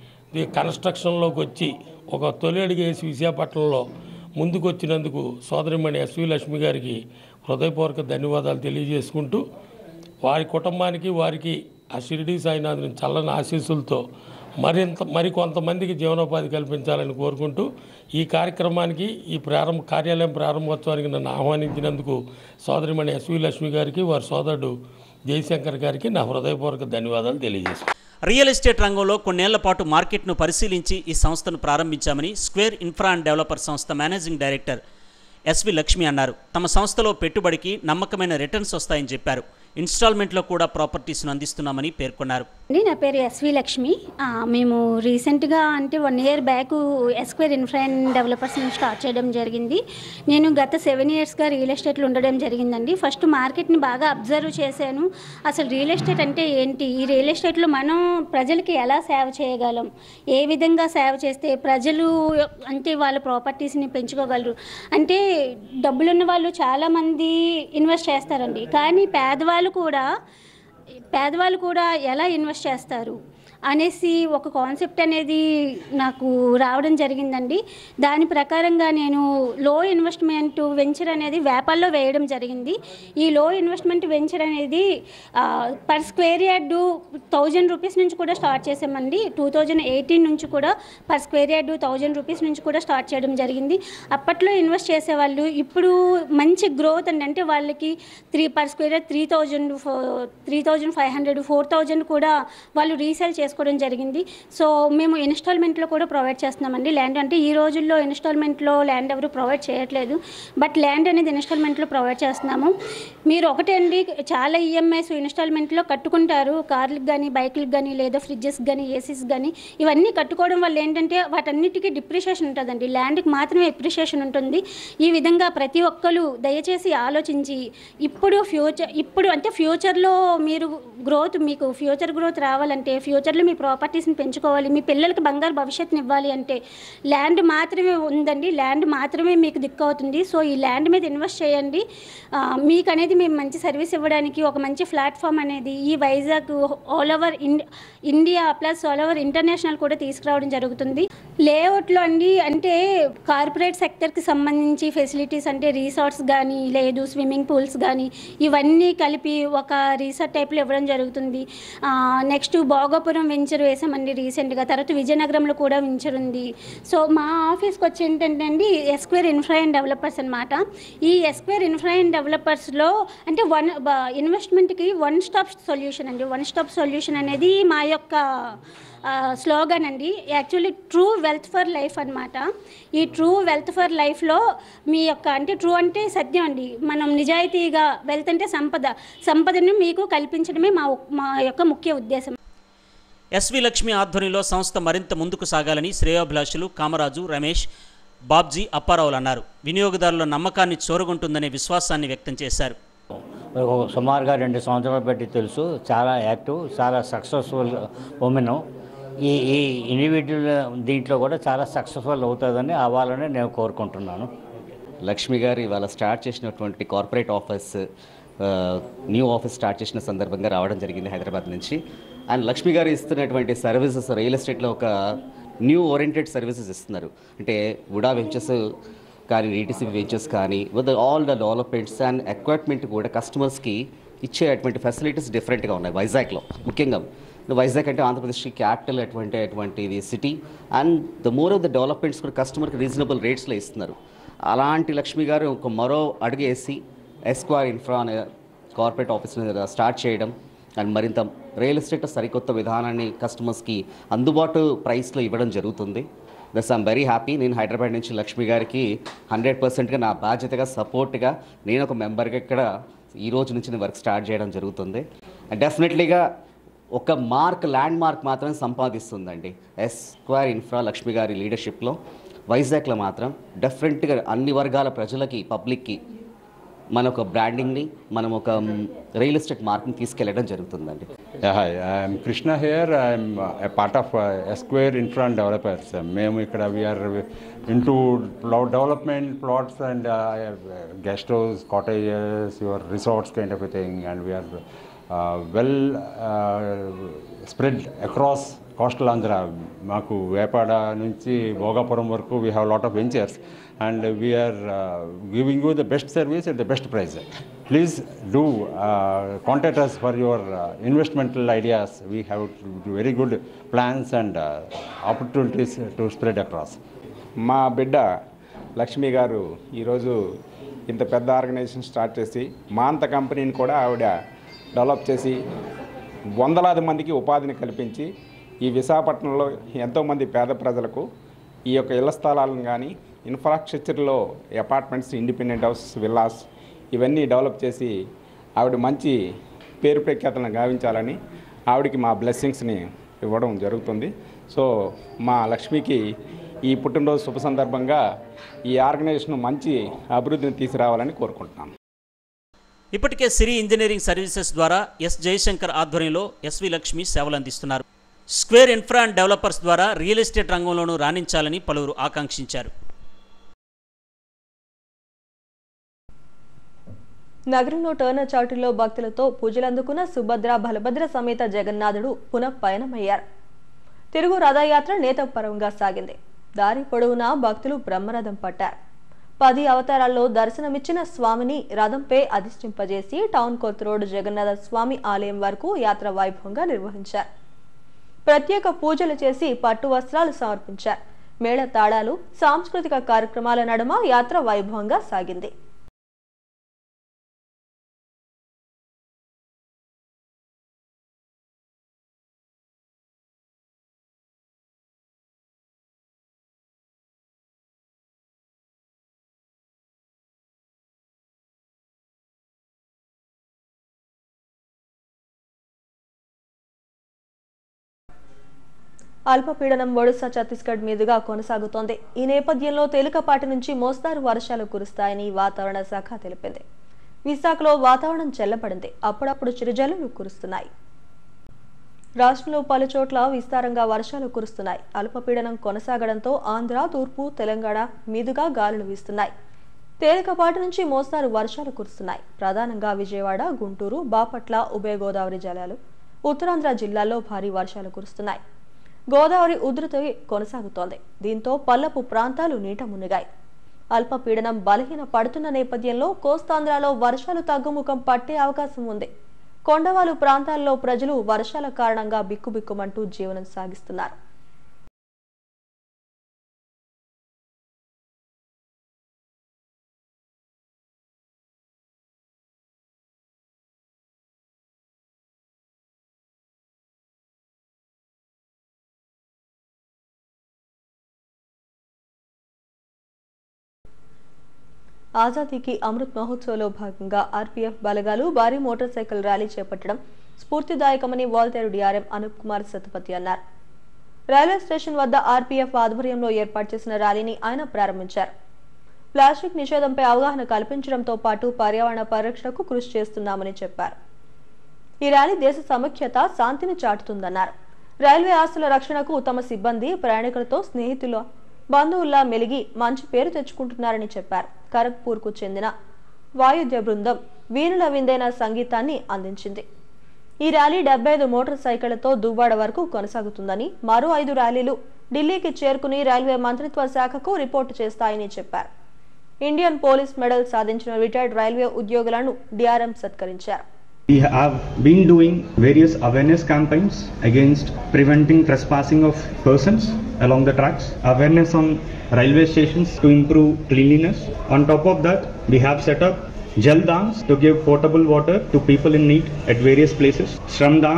ఈ కన్స్ట్రక్షన్లోకి వచ్చి ఒక తొలి అడుగు వేసి విశాఖపట్నంలో ముందుకు వచ్చినందుకు సోదరిమణి ఎస్వి లక్ష్మి గారికి హృదయపూర్వక ధన్యవాదాలు తెలియజేసుకుంటూ వారి కుటుంబానికి వారికి ఆ షిరిడీ సాయినాథుని చల్లని ఆశీస్సులతో మరింత మరికొంతమందికి జీవనోపాధి కల్పించాలని కోరుకుంటూ ఈ కార్యక్రమానికి ఈ ప్రారంభ కార్యాలయం ప్రారంభోత్సవానికి నన్ను ఆహ్వానించినందుకు సోదరిమణి ఎస్వి లక్ష్మి గారికి వారి సోదరుడు జయశంకర్ గారికి నా హృదయపూర్వక ధన్యవాదాలు తెలియజేస్తున్నాను రియల్ ఎస్టేట్ రంగంలో కొన్నేళ్ల పాటు మార్కెట్ను పరిశీలించి ఈ సంస్థను ప్రారంభించామని స్క్వేర్ ఇన్ఫ్రా అండ్ డెవలపర్ సంస్థ మేనేజింగ్ డైరెక్టర్ ఎస్వి లక్ష్మి అన్నారు తమ సంస్థలో పెట్టుబడికి నమ్మకమైన రిటర్న్స్ వస్తాయని చెప్పారు ఇన్స్టాల్మెంట్లో కూడా ప్రాపర్టీస్ను అందిస్తున్నామని పేర్కొన్నారు అండి నా పేరు ఎస్వి లక్ష్మి ఆ, మేము రీసెంట్గా అంటే one year back square infra and developers start చేయడం జరిగింది నేను గత సెవెన్ ఇయర్స్గా రియల్ ఎస్టేట్లో ఉండడం జరిగిందండి ఫస్ట్ మార్కెట్ని బాగా అబ్జర్వ్ చేశాను అసలు రియల్ ఎస్టేట్ అంటే ఏంటి ఈ రియల్ ఎస్టేట్లో మనం ప్రజలకి ఎలా సేవ చేయగలం ఏ విధంగా సేవ చేస్తే ప్రజలు అంటే వాళ్ళ ప్రాపర్టీస్ని పెంచుకోగలరు అంటే డబ్బులున్న వాళ్ళు చాలామంది ఇన్వెస్ట్ చేస్తారండి కానీ పేదవాళ్ళు కూడా పేదవాళ్ళు కూడా ఎలా ఇన్వెస్ట్ చేస్తారు అనేసి ఒక కాన్సెప్ట్ అనేది నాకు రావడం జరిగిందండి దాని ప్రకారంగా నేను లో ఇన్వెస్ట్మెంట్ వెంచర్ అనేది వేపాల్లో వేయడం జరిగింది ఈ లో ఇన్వెస్ట్మెంట్ వెంచర్ అనేది per square yard thousand rupees నుంచి కూడా స్టార్ట్ చేసామండి టూ థౌజండ్ ఎయిటీన్ నుంచి కూడా per square yard thousand rupees నుంచి కూడా స్టార్ట్ చేయడం జరిగింది అప్పట్లో ఇన్వెస్ట్ చేసేవాళ్ళు ఇప్పుడు మంచి గ్రోత్ అండి అంటే వాళ్ళకి three per square yard three thousand three thousand five hundred four thousand కూడా వాళ్ళు రీసేల్ చేసుకోవడం జరిగింది సో మేము ఇన్స్టాల్మెంట్లో కూడా ప్రొవైడ్ చేస్తున్నామండి ల్యాండ్ అంటే ఈ రోజుల్లో ఇన్స్టాల్మెంట్లో ల్యాండ్ ఎవరు ప్రొవైడ్ చేయట్లేదు బట్ ల్యాండ్ అనేది ఇన్స్టాల్మెంట్లో ప్రొవైడ్ చేస్తున్నాము మీరు ఒకటే అండి చాలా ఈఎంఐస్ ఇన్స్టాల్మెంట్లో కట్టుకుంటారు కార్లకు కానీ బైకులకు కానీ లేదా ఫ్రిడ్జెస్ కానీ ఏసీస్ కానీ ఇవన్నీ కట్టుకోవడం వల్ల ఏంటంటే వాటన్నిటికీ డిప్రిషియేషన్ ఉంటుందండి ల్యాండ్కి మాత్రమే ఎప్రిషియేషన్ ఉంటుంది ఈ విధంగా ప్రతి ఒక్కరు దయచేసి ఆలోచించి ఇప్పుడు ఫ్యూచర్ ఇప్పుడు అంటే ఫ్యూచర్లో మీరు గ్రోత్ మీకు ఫ్యూచర్ గ్రోత్ రావాలంటే ఫ్యూచర్లో మీ ప్రాపర్టీస్ని పెంచుకోవాలి మీ పిల్లలకి బంగారు భవిష్యత్తుని ఇవ్వాలి అంటే ల్యాండ్ మాత్రమే ఉందండి ల్యాండ్ మాత్రమే మీకు దిక్కు అవుతుంది సో ఈ ల్యాండ్ మీద ఇన్వెస్ట్ చేయండి ఆ, మీకు అనేది మేము మంచి సర్వీస్ ఇవ్వడానికి ఒక మంచి ప్లాట్ఫామ్ అనేది ఈ Vizag all over India plus all over international కూడా తీసుకురావడం జరుగుతుంది లేఅవుట్లో అండి అంటే కార్పొరేట్ సెక్టర్కి సంబంధించి ఫెసిలిటీస్ అంటే రిసార్ట్స్ కానీ లేదు స్విమ్మింగ్ పూల్స్ కానీ ఇవన్నీ కలిపి ఒక రిసార్ట్ టైప్లో ఇవ్వడం జరుగుతుంది నెక్స్ట్ భోగాపురం వెంచర్ వేసామండి రీసెంట్గా తర్వాత విజయనగరంలో కూడా వెంచర్ ఉంది సో మా ఆఫీస్కి వచ్చి ఏంటంటే అండి ఎస్క్వేర్ ఇన్ఫ్రా అండ్ డెవలపర్స్ అనమాట ఈ ఎస్క్వేర్ ఇన్ఫ్రా అండ్ డెవలపర్స్లో అంటే వన్ ఇన్వెస్ట్మెంట్కి వన్ స్టాప్ సొల్యూషన్ అండి వన్ స్టాప్ సొల్యూషన్ అనేది మా యొక్క స్లోగన్ అండి actually true wealth for life అన్నమాట ఈ ట్రూ వెల్త్ ఫర్ లైఫ్లో మీ యొక్క అంటే ట్రూ అంటే సత్యం అండి మనం నిజాయితీగా వెల్త్ అంటే సంపద సంపదను మీకు కల్పించడమే మా మా యొక్క ముఖ్య ఉద్దేశం ఎస్వి లక్ష్మి ఆధ్వర్యంలో సంస్థ మరింత ముందుకు సాగాలని శ్రేయోభిలాషులు కామరాజు రమేష్ బాబ్జీ అప్పారావులు అన్నారు వినియోగదారుల నమ్మకాన్ని చూరగొంటుందనే విశ్వాసాన్ని వ్యక్తం చేశారు ఒక సుమారుగా రెండు సంవత్సరాలు పెట్టి తెలుసు చాలా యాక్టివ్ చాలా సక్సెస్ఫుల్ ఉమెన్ ఈ ఈ ఇండివిజువల్ దీంట్లో కూడా చాలా సక్సెస్ఫుల్ అవుతుందని అవ్వాలని నేను కోరుకుంటున్నాను లక్ష్మి గారు ఇవాళ స్టార్ట్ చేసినటువంటి కార్పొరేట్ ఆఫీస్ ఆ, న్యూ ఆఫీస్ స్టార్ట్ చేసిన సందర్భంగా రావడం జరిగింది హైదరాబాద్ నుంచి అండ్ లక్ష్మి గారు ఇస్తున్నటువంటి సర్వీసెస్ రియల్ ఎస్టేట్లో ఒక న్యూ ఓరియంటెడ్ సర్వీసెస్ ఇస్తున్నారు అంటే వుడా వెంచర్స్ కానీ ఈటీసీ వెంచర్స్ కానీ with all the developments and equipment కూడా కస్టమర్స్కి ఇచ్చేటువంటి ఫెసిలిటీస్ డిఫరెంట్గా ఉన్నాయి వైజాగ్లో ముఖ్యంగా వైజాగ్ అంటే ఆంధ్రప్రదేశ్కి క్యాపిటల్ అటువంటి అటువంటిది city and the more of the developments కూడా కస్టమర్కి రీజనబుల్ రేట్స్లో ఇస్తున్నారు అలాంటి లక్ష్మి గారు ఒక మరో అడుగు వేసి ఎస్క్వైర్ ఇన్ఫ్రా అనే కార్పొరేట్ ఆఫీస్ని స్టార్ట్ చేయడం అండ్ మరింత రియల్ ఎస్టేట్ సరికొత్త విధానాన్ని కస్టమర్స్కి అందుబాటు ప్రైస్లో ఇవ్వడం జరుగుతుంది దస్ ఐమ్ వెరీ హ్యాపీ నేను హైదరాబాద్ నుంచి లక్ష్మి గారికి హండ్రెడ్ పర్సెంట్గా నా బాధ్యతగా సపోర్ట్గా నేను ఒక మెంబర్గా ఇక్కడ ఈ రోజు నుంచి నేను వర్క్ స్టార్ట్ చేయడం జరుగుతుంది అండ్ డెఫినెట్లీగా ఒక మార్క్ ల్యాండ్ మార్క్ మాత్రమే సంపాదిస్తుందండి ఎస్క్వైర్ ఇన్ఫ్రా లక్ష్మి గారి లీడర్షిప్లో వైజాగ్లో మాత్రం డెఫినెట్గా అన్ని వర్గాల ప్రజలకి పబ్లిక్కి మన ఒక బ్రాండింగ్ని మనం ఒక రియల్ ఎస్టేట్ మార్క్ని తీసుకెళ్ళడం జరుగుతుందండి Yeah, hi, I'm Krishna here. I'm uh, a part of uh, Square Infra and Developers. Uh, మేము ఇక్కడ we are into plot development plots and uh, guest house, cottages, your resorts kind of a thing, and we are uh, well uh, spread across coastal Andhra. మాకు వేపాడ నుంచి భోగాపురం వరకు we have lot of ventures and we are giving you the best service at the best price please do contact us for your investmental ideas we have very good plans and opportunities to spread across మా బిడ్డ లక్ష్మి గారు ఈరోజు ఇంత పెద్ద organisation start చేసి మా అంత కంపెనీని కూడా ఆవిడ డెవలప్ చేసి వందలాది మందికి ఉపాధిని కల్పించి ఈ విశాఖపట్నంలో ఎంతోమంది పేద ప్రజలకు ఈ యొక్క ఇళ్ల స్థలాలను కానీ ఇన్ఫ్రాస్ట్రక్చర్లో అపార్ట్మెంట్స్ ఇండిపెండెంట్ హౌస్ విల్లాస్ ఇవన్నీ డెవలప్ చేసి ఆవిడ మంచి పేరు ప్రఖ్యాతలను గావించాలని ఆవిడకి మా బ్లెస్సింగ్స్ని ఇవ్వడం జరుగుతుంది సో మా లక్ష్మికి ఈ పుట్టినరోజు శుభ సందర్భంగా ఈ ఆర్గనైజేషన్ మంచి అభివృద్ధిని తీసుకురావాలని కోరుకుంటున్నాను ఇప్పటికే సిరి ఇంజనీరింగ్ సర్వీసెస్ ద్వారా ఎస్ జయశంకర్ ఆధ్వర్యంలో ఎస్వి లక్ష్మి సేవలు అందిస్తున్నారు స్క్వేర్ ఇన్ఫ్రా అండ్ డెవలపర్స్ ద్వారా రియల్ ఎస్టేట్ రంగంలోనూ రాణించాలని పలువురు ఆకాంక్షించారు నగరంలో టర్నర్ చాటులో భక్తులతో పూజలందుకున్న సుభద్ర బలభద్ర సమేత జగన్నాథుడు పునః పయనమయ్యారు తిరుగు రథయాత్ర నేతపరంగా సాగింది దారి పొడవునా భక్తులు బ్రహ్మరథం పట్టారు పది అవతారాల్లో దర్శనమిచ్చిన స్వామిని రథంపై అధిష్ఠింపజేసి టౌన్ కొత్త రోడ్ జగన్నాథ స్వామి ఆలయం వరకు యాత్ర వైభవంగా నిర్వహించారు ప్రత్యేక పూజలు చేసి పట్టు వస్త్రాలు సమర్పించారు మేళ తాళాలు సాంస్కృతిక కార్యక్రమాల నడుమ యాత్ర వైభవంగా సాగింది అల్పపీడనం ఒడిశా ఛత్తీస్గఢ్ మీదుగా కొనసాగుతోంది ఈ నేపథ్యంలో తేలికపాటి నుంచి మోస్తారు వర్షాలు కురుస్తాయని వాతావరణ శాఖ తెలిపింది విశాఖలో వాతావరణం చల్లబడింది అప్పుడప్పుడు చిరుజల్లులు కురుస్తున్నాయి రాష్ట్రంలో పలు చోట్ల విస్తారంగా వర్షాలు కురుస్తున్నాయి అల్పపీడనం కొనసాగడంతో ఆంధ్ర తూర్పు తెలంగాణ మీదుగా గాలులు వీస్తున్నాయి తేలికపాటి నుంచి మోస్తారు వర్షాలు కురుస్తున్నాయి ప్రధానంగా విజయవాడ గుంటూరు బాపట్ల ఉభయ గోదావరి జలాలు ఉత్తరాంధ్ర జిల్లాల్లో భారీ వర్షాలు కురుస్తున్నాయి గోదావరి ఉధృతి కొనసాగుతోంది దీంతో పల్లపు ప్రాంతాలు నీట మునిగాయి అల్పపీడనం బలహీన పడుతున్న నేపథ్యంలో కోస్తాంధ్రలో వర్షాలు తగ్గుముఖం పట్టే అవకాశం ఉంది కొండవాలు ప్రాంతాల్లో ప్రజలు వర్షాల కారణంగా బిక్కుబిక్కుమంటూ జీవనం సాగిస్తున్నారు ఆజాదీకి అమృత్ మహోత్సవ్లో భాగంగా ఆర్పీఎఫ్ బలగాలు భారీ మోటార్ సైకిల్ ర్యాలీ చేపట్టడం స్ఫూర్తిదాయకమని వాల్తేరు డీఆర్ఎం అనూప్ కుమార్ సతపతి అన్నారు రైల్వే స్టేషన్ వద్ద ఆర్పీఎఫ్ ఆధ్వర్యంలో ఏర్పాటు చేసిన ర్యాలీని ఆయన ప్రారంభించారు ప్లాస్టిక్ నిషేధంపై అవగాహన కల్పించడంతో పాటు పర్యావరణ పరిరక్షణకు కృషి చేస్తున్నామని చెప్పారు ఈ ర్యాలీ దేశ సమైక్యత శాంతిని చాటుతుందన్నారు రైల్వే ఆస్తుల రక్షణకు తమ సిబ్బంది ప్రయాణికులతో స్నేహితులు బంధువుల్లా మెలిగి మంచి పేరు తెచ్చుకుంటున్నారని చెప్పారు ఖరగ్పూర్కు చెందిన వాయుద్య బృందం వీణుల విందైన సంగీతాన్ని అందించింది ఈ ర్యాలీ డెబ్బై ఐదు మోటార్ సైకిళ్లతో దువ్వాడ వరకు కొనసాగుతుందని మరో ఐదు ర్యాలీలు ఢిల్లీకి చేరుకుని రైల్వే మంత్రిత్వ శాఖకు రిపోర్టు చేస్తాయని చెప్పారు ఇండియన్ పోలీస్ మెడల్ సాధించిన రిటైర్డ్ రైల్వే ఉద్యోగులను డిఆర్ఎం సత్కరించారు We have been doing various awareness campaigns against preventing trespassing of persons along the tracks, awareness on railway stations to improve cleanliness. On top of that, we have set up Jal Dans to give potable water to people in need at various places, Shramdan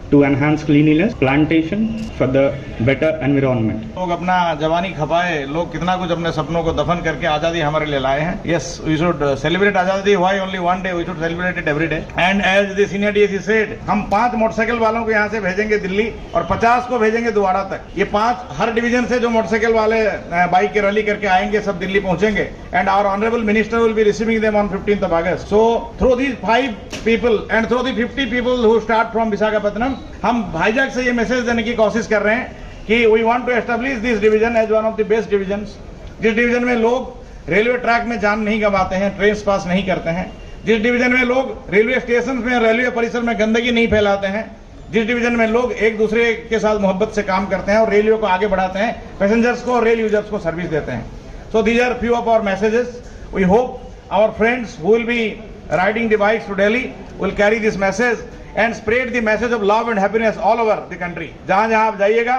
to enhance cleanliness, plantation for the better environment. लोग अपना जवानी खपाए लोग कितना कुछ अपने सपनों को दफन करके आजादी हमारे लिए लाए हैं यस वी शुड सेलिब्रेट आजादी why only one day we should celebrate it every day and as the senior DAC said हम पांच मोटरसाइकिल वालों को यहाँ से भेजेंगे दिल्ली और पचास को भेजेंगे दुआड़ा तक ये पांच हर डिवीजन से जो मोटरसाइकिल वाले बाइक की रैली करके आएंगे सब दिल्ली पहुंचेंगे and our honourable minister will be receiving them on fifteen of August so through these five people and through the fifty people who start from Visakhapatnam हम भाईजाग से ये मैसेज देने की कोशिश कर रहे हैं कि we want to establish this division as one of the best division जिस डिवीजन में लोग रेलवे ट्रैक में जान नहीं गंवाते हैं ट्रेन पास नहीं करते हैं जिस डिवीजन में लोग रेलवे स्टेशन में रेलवे परिसर में गंदगी नहीं फैलाते हैं जिस डिवीजन में लोग एक दूसरे के साथ मोहब्बत से काम करते हैं और रेलवे को आगे बढ़ाते हैं पैसेंजर्स को और रेल यूजर्स को सर्विस देते हैं so these are few of our messages we hope our friends who will be riding the bikes to Delhi will carry this message and spread the message of love and happiness all over the country. जहां जहां आप जाइएगा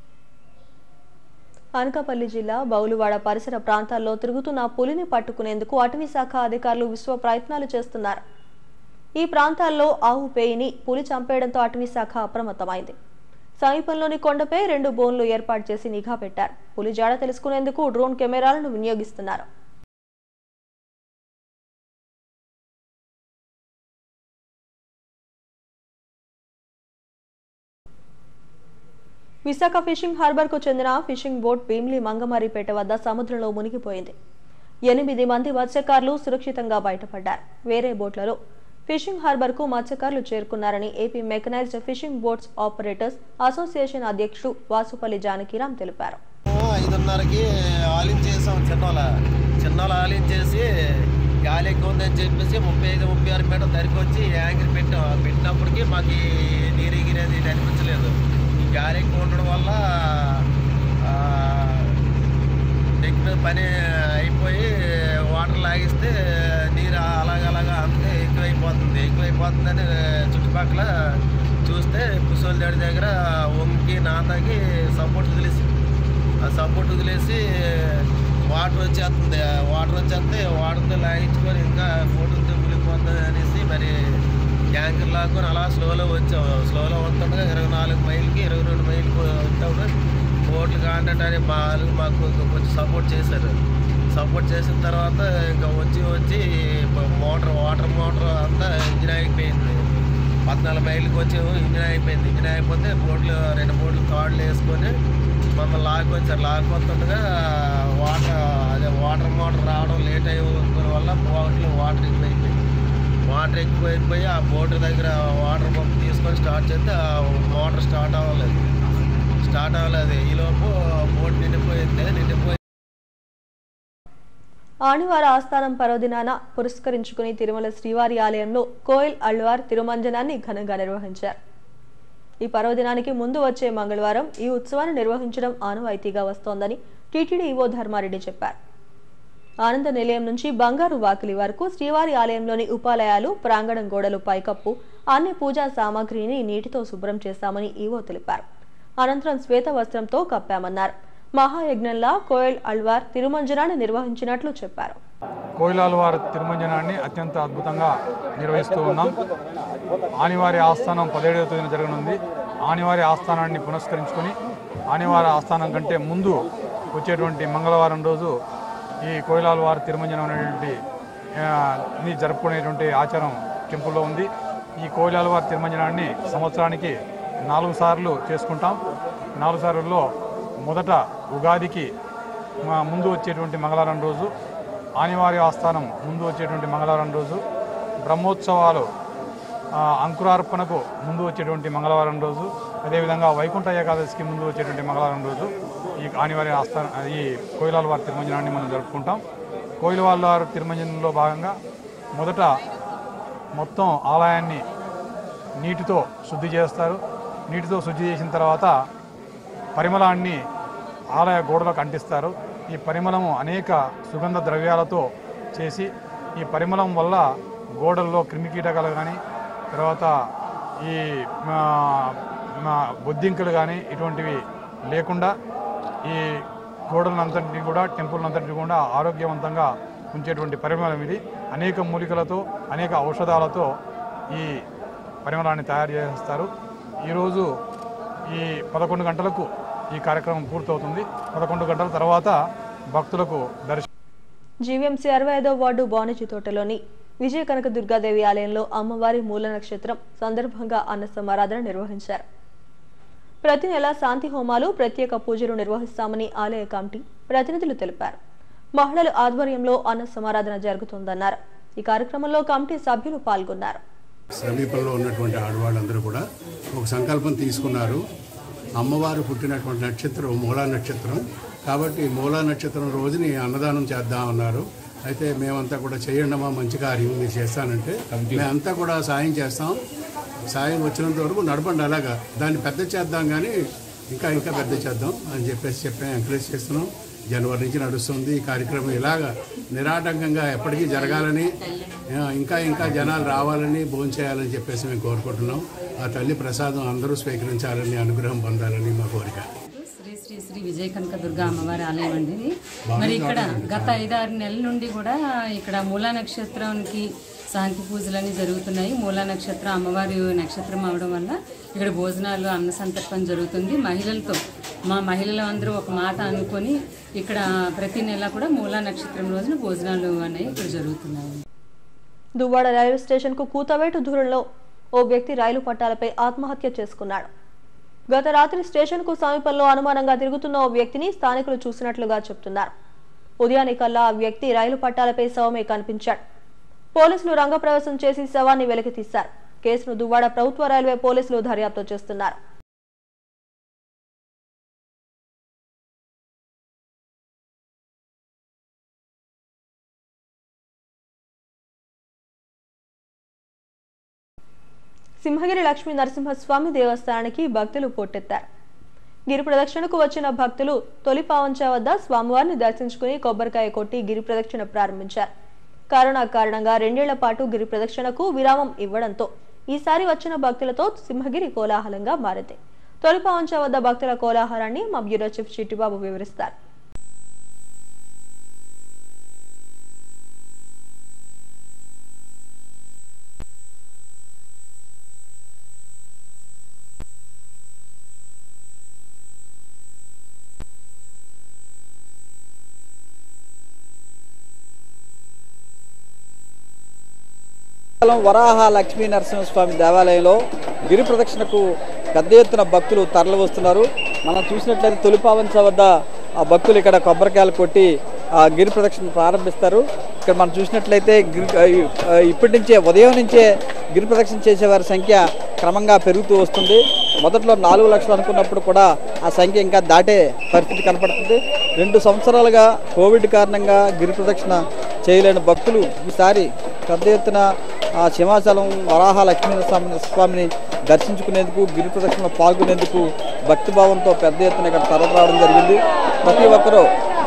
అనకాపల్లి జిల్లా బౌలువాడ పరిసర ప్రాంతాల్లో తిరుగుతున్న పులిని పట్టుకునేందుకు అటవీ శాఖ అధికారులు విశ్వ ప్రయత్నాలు చేస్తున్నారు ఈ ప్రాంతాల్లో ఆవు పేయిని పులి చంపేయడంతో అటవీ శాఖ అప్రమత్తమైంది సమీపంలోని కొండపై రెండు బోన్లు ఏర్పాటు చేసి నిఘా పెట్టారు పులి జాడ తెలుసుకునేందుకు డ్రోన్ కెమెరాలను వినియోగిస్తున్నారు విశాఖ ఫిషింగ్ హార్బర్ కు చెందిన ఫిషింగ్ బోట్ భీమ్లీ మంగమారిపేట వద్ద సముద్రంలో మునిగిపోయింది ఎనిమిది మంది మత్స్యకారులు సురక్షితంగా బయటపడ్డారు వేరే బోట్లలో ఫిషింగ్ హార్బర్ కు మత్స్యకారులు చేరుకున్నారని AP mechanised fishing boats operators association అధ్యక్షుడు వాసుపల్లి జానకిరాం తెలిపారు ఐదున్నరకి ఆలిన్ చేసాం చిన్నోల చిన్నోల ఆలిన్ చేసి గాలి ఎక్కువ ఉందని చెప్పేసి ముప్పై ఐదు ముప్పై ఆరు మీటర్ ధరికి వచ్చి యాంగిల్ పెట్టాం పెట్టినప్పటికీ మాకు ఈ నీరు ఎగిరేది ఇది అనిపించలేదు ఈ గాలి ఎక్కువ ఉండడం వల్ల ఆ, డెక్ మీద పని అయిపోయి వాటర్ లాగిస్తే నీరు అలాగలాగా అంతే ఎక్కువైపోతుంది ఎక్కువైపోతుందని చుట్టుపక్కల చూస్తే పుసోలు దడి దగ్గర వంకి నాతకి సపోర్ట్ వదిలేసి ఆ సపోర్ట్ వదిలేసి వాటర్ వచ్చేస్తుంది ఆ వాటర్ వచ్చేస్తే వాటర్తో లాగించుకొని ఇంకా ఫోటోతో మునిగిపోతుంది అనేసి మరి ట్యాంకర్ లాక్కొని అలా స్లోలో వచ్చాం స్లోలో వస్తుండగా ఇరవై నాలుగు మైల్కి ఇరవై రెండు మైల్కి వచ్చేప్పుడు బోట్లు కాంటాక్ట్ అని మా వాళ్ళు మాకు కొంచెం సపోర్ట్ చేశారు సపోర్ట్ చేసిన తర్వాత ఇంకా వచ్చి వచ్చి మోటార్ వాటర్ మోటార్ అంతా ఇంజిన్ అయిపోయింది పద్నాలుగు మైళ్ళకి వచ్చి ఇంజిన్ అయిపోయింది ఇంజిన్ అయిపోతే బోట్లు రెండు బోట్లు తాడులు వేసుకొని మమ్మల్ని లాక్కొచ్చారు లాక్కొస్తుండగా వాటర్ అదే వాటర్ మోటార్ రావడం లేట్ అయిపోయిన వల్ల బోట్లో వాటర్ ఎక్కువైపోయింది వాటర్ ఎక్కువైపోయి ఆ బోట్ దగ్గర వాటర్ పంప్ తీసుకొని స్టార్ట్ చేస్తే ఆ మోటార్ స్టార్ట్ అవ్వలేదు స్టార్ట్ అవ్వలేదు ఈలోపు బోట్ నిండిపోయింది నిండిపోయి ఆనివార ఆస్థానం పర్వదినాన పురస్కరించుకుని తిరుమల శ్రీవారి ఆలయంలో కోయిల్ అల్వార్ తిరుమంజనాన్ని ఘనంగా నిర్వహించారు ఈ పర్వదినానికి ముందు వచ్చే మంగళవారం ఈ ఉత్సవాన్ని నిర్వహించడం ఆనవాయితీగా వస్తోందని టీటీడీ ఈవో ధర్మారెడ్డి చెప్పారు ఆనంద నిలయం నుంచి బంగారు వాకిలి వరకు శ్రీవారి ఆలయంలోని ఉపాలయాలు ప్రాంగణం గోడలు పైకప్పు అన్ని పూజా సామాగ్రిని నీటితో శుభ్రం చేశామని ఈవో తెలిపారు అనంతరం శ్వేత వస్త్రంతో కప్పామన్నారు మహాయజ్ఞంలా కోయల్ అల్వార్ తిరుమంజనాన్ని నిర్వహించినట్లు చెప్పారు కోయిలాల వారి తిరుమంజనాన్ని అత్యంత అద్భుతంగా నిర్వహిస్తూ ఉన్నాం ఆనివారి ఆస్థానం పదిహేడవ తేదీన జరగనుంది ఆనివారి ఆస్థానాన్ని పునస్కరించుకొని ఆనివారి ఆస్థానం కంటే ముందు వచ్చేటువంటి మంగళవారం రోజు ఈ కోయిలాల వారి తిరుమంజనం అనేటువంటి ఆ, ని జరుపుకునేటువంటి ఆచారం టెంపుల్లో ఉంది ఈ కోయిలాల వారి తిరుమంజనాన్ని సంవత్సరానికి నాలుగు సార్లు చేసుకుంటాం నాలుగు సార్లలో మొదట ఉగాదికి మా ముందు వచ్చేటువంటి మంగళవారం రోజు ఆనివారి ఆస్థానం ముందు వచ్చేటువంటి మంగళవారం రోజు బ్రహ్మోత్సవాలు ఆ, అంకురార్పణకు ముందు వచ్చేటువంటి మంగళవారం రోజు అదేవిధంగా వైకుంఠ ఏకాదశికి ముందు వచ్చేటువంటి మంగళవారం రోజు ఈ ఆనివారి ఆస్థానం ఈ కోయిలాల వారి తిరుమంజనాన్ని మనం జరుపుకుంటాం కోయిలవాళ్ళ వారి తిరుమంజనంలో భాగంగా మొదట మొత్తం ఆలయాన్ని నీటితో శుద్ధి చేస్తారు నీటితో శుద్ధి చేసిన తర్వాత పరిమళాన్ని ఆలయ గోడలకు అంటిస్తారు ఈ పరిమళము అనేక సుగంధ ద్రవ్యాలతో చేసి ఈ పరిమళం వల్ల గోడల్లో క్రిమికీటకాలు కానీ తర్వాత ఈ ఆ, ఆ, బొద్దింకలు కానీ ఇటువంటివి లేకుండా ఈ గోడలంతటిని కూడా టెంపుల్నంతటిని కూడా ఆరోగ్యవంతంగా ఉంచేటువంటి పరిమళం ఇది అనేక మూలికలతో అనేక ఔషధాలతో ఈ పరిమళాన్ని తయారు చేస్తారు ఈరోజు ఈ పదకొండు గంటలకు ఈ కార్యక్రమం పూర్తవుతుంది పదకొండు గంటల తర్వాత భక్తులకు దర్శనం జీవీఎంసీ అరవై ఐదో వార్డు బాణిజీ తోటలోని విజయ కనక దుర్గాదేవి ఆలయంలో అమ్మవారి మూల నక్షత్రం సందర్భంగా అన్న సమారాధన నిర్వహించారు ప్రతి నెల శాంతి హోమాలు ప్రత్యేక పూజలు నిర్వహిస్తామని ఆలయ కమిటీ ప్రతినిధులు తెలిపారు మహిళల ఆధ్వర్యంలో అన్న సమారాధన జరుగుతోందన్నారు ఈ కార్యక్రమంలో కమిటీ సభ్యులు పాల్గొన్నారు సమీపంలో ఉన్నటువంటి ఆడవాళ్ళందరూ కూడా ఒక సంకల్పం తీసుకున్నారు అమ్మవారు పుట్టినటువంటి నక్షత్రం మూలా నక్షత్రం కాబట్టి మూలా నక్షత్రం రోజుని అన్నదానం చేద్దామన్నారు అయితే మేమంతా కూడా చేయండమా మంచి కార్యం మీరు చేస్తానంటే మేమంతా కూడా సాయం చేస్తాం సాయం వచ్చినంత వరకు నడపండి అలాగా దాన్ని పెద్ద చేద్దాం కానీ ఇంకా ఇంకా పెద్ద చేద్దాం అని చెప్పేసి చెప్పాం ఎంకరేజ్ చేస్తున్నాం జనవరి నుంచి నడుస్తుంది ఈ కార్యక్రమం ఇలాగా నిరాటంకంగా ఎప్పటికీ జరగాలని ఆ, ఇంకా ఇంకా జనాలు రావాలని భోంచేయాలని చెప్పేసి మేము కోరుకుంటున్నాం ఆ తల్లి ప్రసాదం అందరూ స్వీకరించాలని అనుగ్రహం పొందాలని మా కోరిక శ్రీ శ్రీ శ్రీ విజయ కనక దుర్గా అమ్మవారి ఆలయం అండి ఇది. మరి ఇక్కడ గత ఐదారు నెలల నుండి కూడా ఇక్కడ మూలా నక్షత్రానికి శాంతి పూజలన్నీ జరుగుతున్నాయి మూలా నక్షత్రం అమ్మవారి నక్షత్రం అవడం వల్ల ఇక్కడ భోజనాలు అన్న సంతర్పణ జరుగుతుంది మహిళలతో మా మహిళలు అందరూ ఒక మాట అనుకొని ఇక్కడ ప్రతి నెల కూడా మూలా నక్షత్రం రోజున భోజనాలు అనేవి ఇక్కడ జరుగుతున్నాయి దువ్వాడ రైల్వే స్టేషన్కు కూతవేటు దూరంలో ఓ వ్యక్తి రైలు పట్టాలపై ఆత్మహత్య చేసుకున్నాడు గత రాత్రి స్టేషన్కు సమీపంలో అనుమానంగా తిరుగుతున్న ఓ వ్యక్తిని స్థానికులు చూసినట్లుగా చెప్తున్నారు ఉదయానికల్లా ఆ వ్యక్తి రైలు పట్టాలపై శవమే కనిపించాడు పోలీసులు రంగప్రవేశం చేసి శవాన్ని వెలికి తీశారు కేసును దువ్వాడ ప్రభుత్వ రైల్వే పోలీసులు దర్యాప్తు చేస్తున్నారు సింహగిరి లక్ష్మీ నరసింహస్వామి దేవస్థానానికి భక్తులు పోటెత్తారు గిరి ప్రదక్షిణకు వచ్చిన భక్తులు తొలి పావంచ వద్ద స్వామివారిని దర్శించుకుని కొబ్బరికాయ కొట్టి గిరి ప్రదక్షిణ ప్రారంభించారు కరోనా కారణంగా రెండేళ్ల పాటు గిరి ప్రదక్షిణకు విరామం ఇవ్వడంతో ఈసారి వచ్చిన భక్తులతో సింహగిరి కోలాహలంగా మారింది తొలి పావంచ వద్ద భక్తుల కోలాహలాన్ని మా బ్యూరో చీఫ్ చిట్టిబాబు వివరిస్తారు శ్రీకాకుళం వరాహ లక్ష్మీ నరసింహస్వామి దేవాలయంలో గిరి ప్రదక్షిణకు పెద్ద ఎత్తున భక్తులు తరలి వస్తున్నారు మనం చూసినట్లయితే తొలిపావంచ వద్ద ఆ భక్తులు ఇక్కడ కొబ్బరికాయలు కొట్టి ఆ గిరి ప్రదక్షిణ ప్రారంభిస్తారు ఇక్కడ మనం చూసినట్లయితే గిరి ఆ, ఇప్పటి నుంచే ఉదయం నుంచే గిరి ప్రదక్షిణ చేసేవారి సంఖ్య క్రమంగా పెరుగుతూ వస్తుంది మొదట్లో నాలుగు లక్షలు అనుకున్నప్పుడు కూడా ఆ సంఖ్య ఇంకా దాటే పరిస్థితి కనపడుతుంది రెండు సంవత్సరాలుగా కోవిడ్ కారణంగా గిరి ప్రదక్షిణ చేయలేని భక్తులు ఈసారి పెద్ద ఎత్తున ఆ సింహాచలం వరాహ లక్ష్మీ స్వామి స్వామిని దర్శించుకునేందుకు గిరి ప్రదక్షిణలో పాల్గొనేందుకు భక్తిభావంతో పెద్ద ఎత్తున ఇక్కడ తరలి రావడం జరిగింది ప్రతి ఒక్కరూ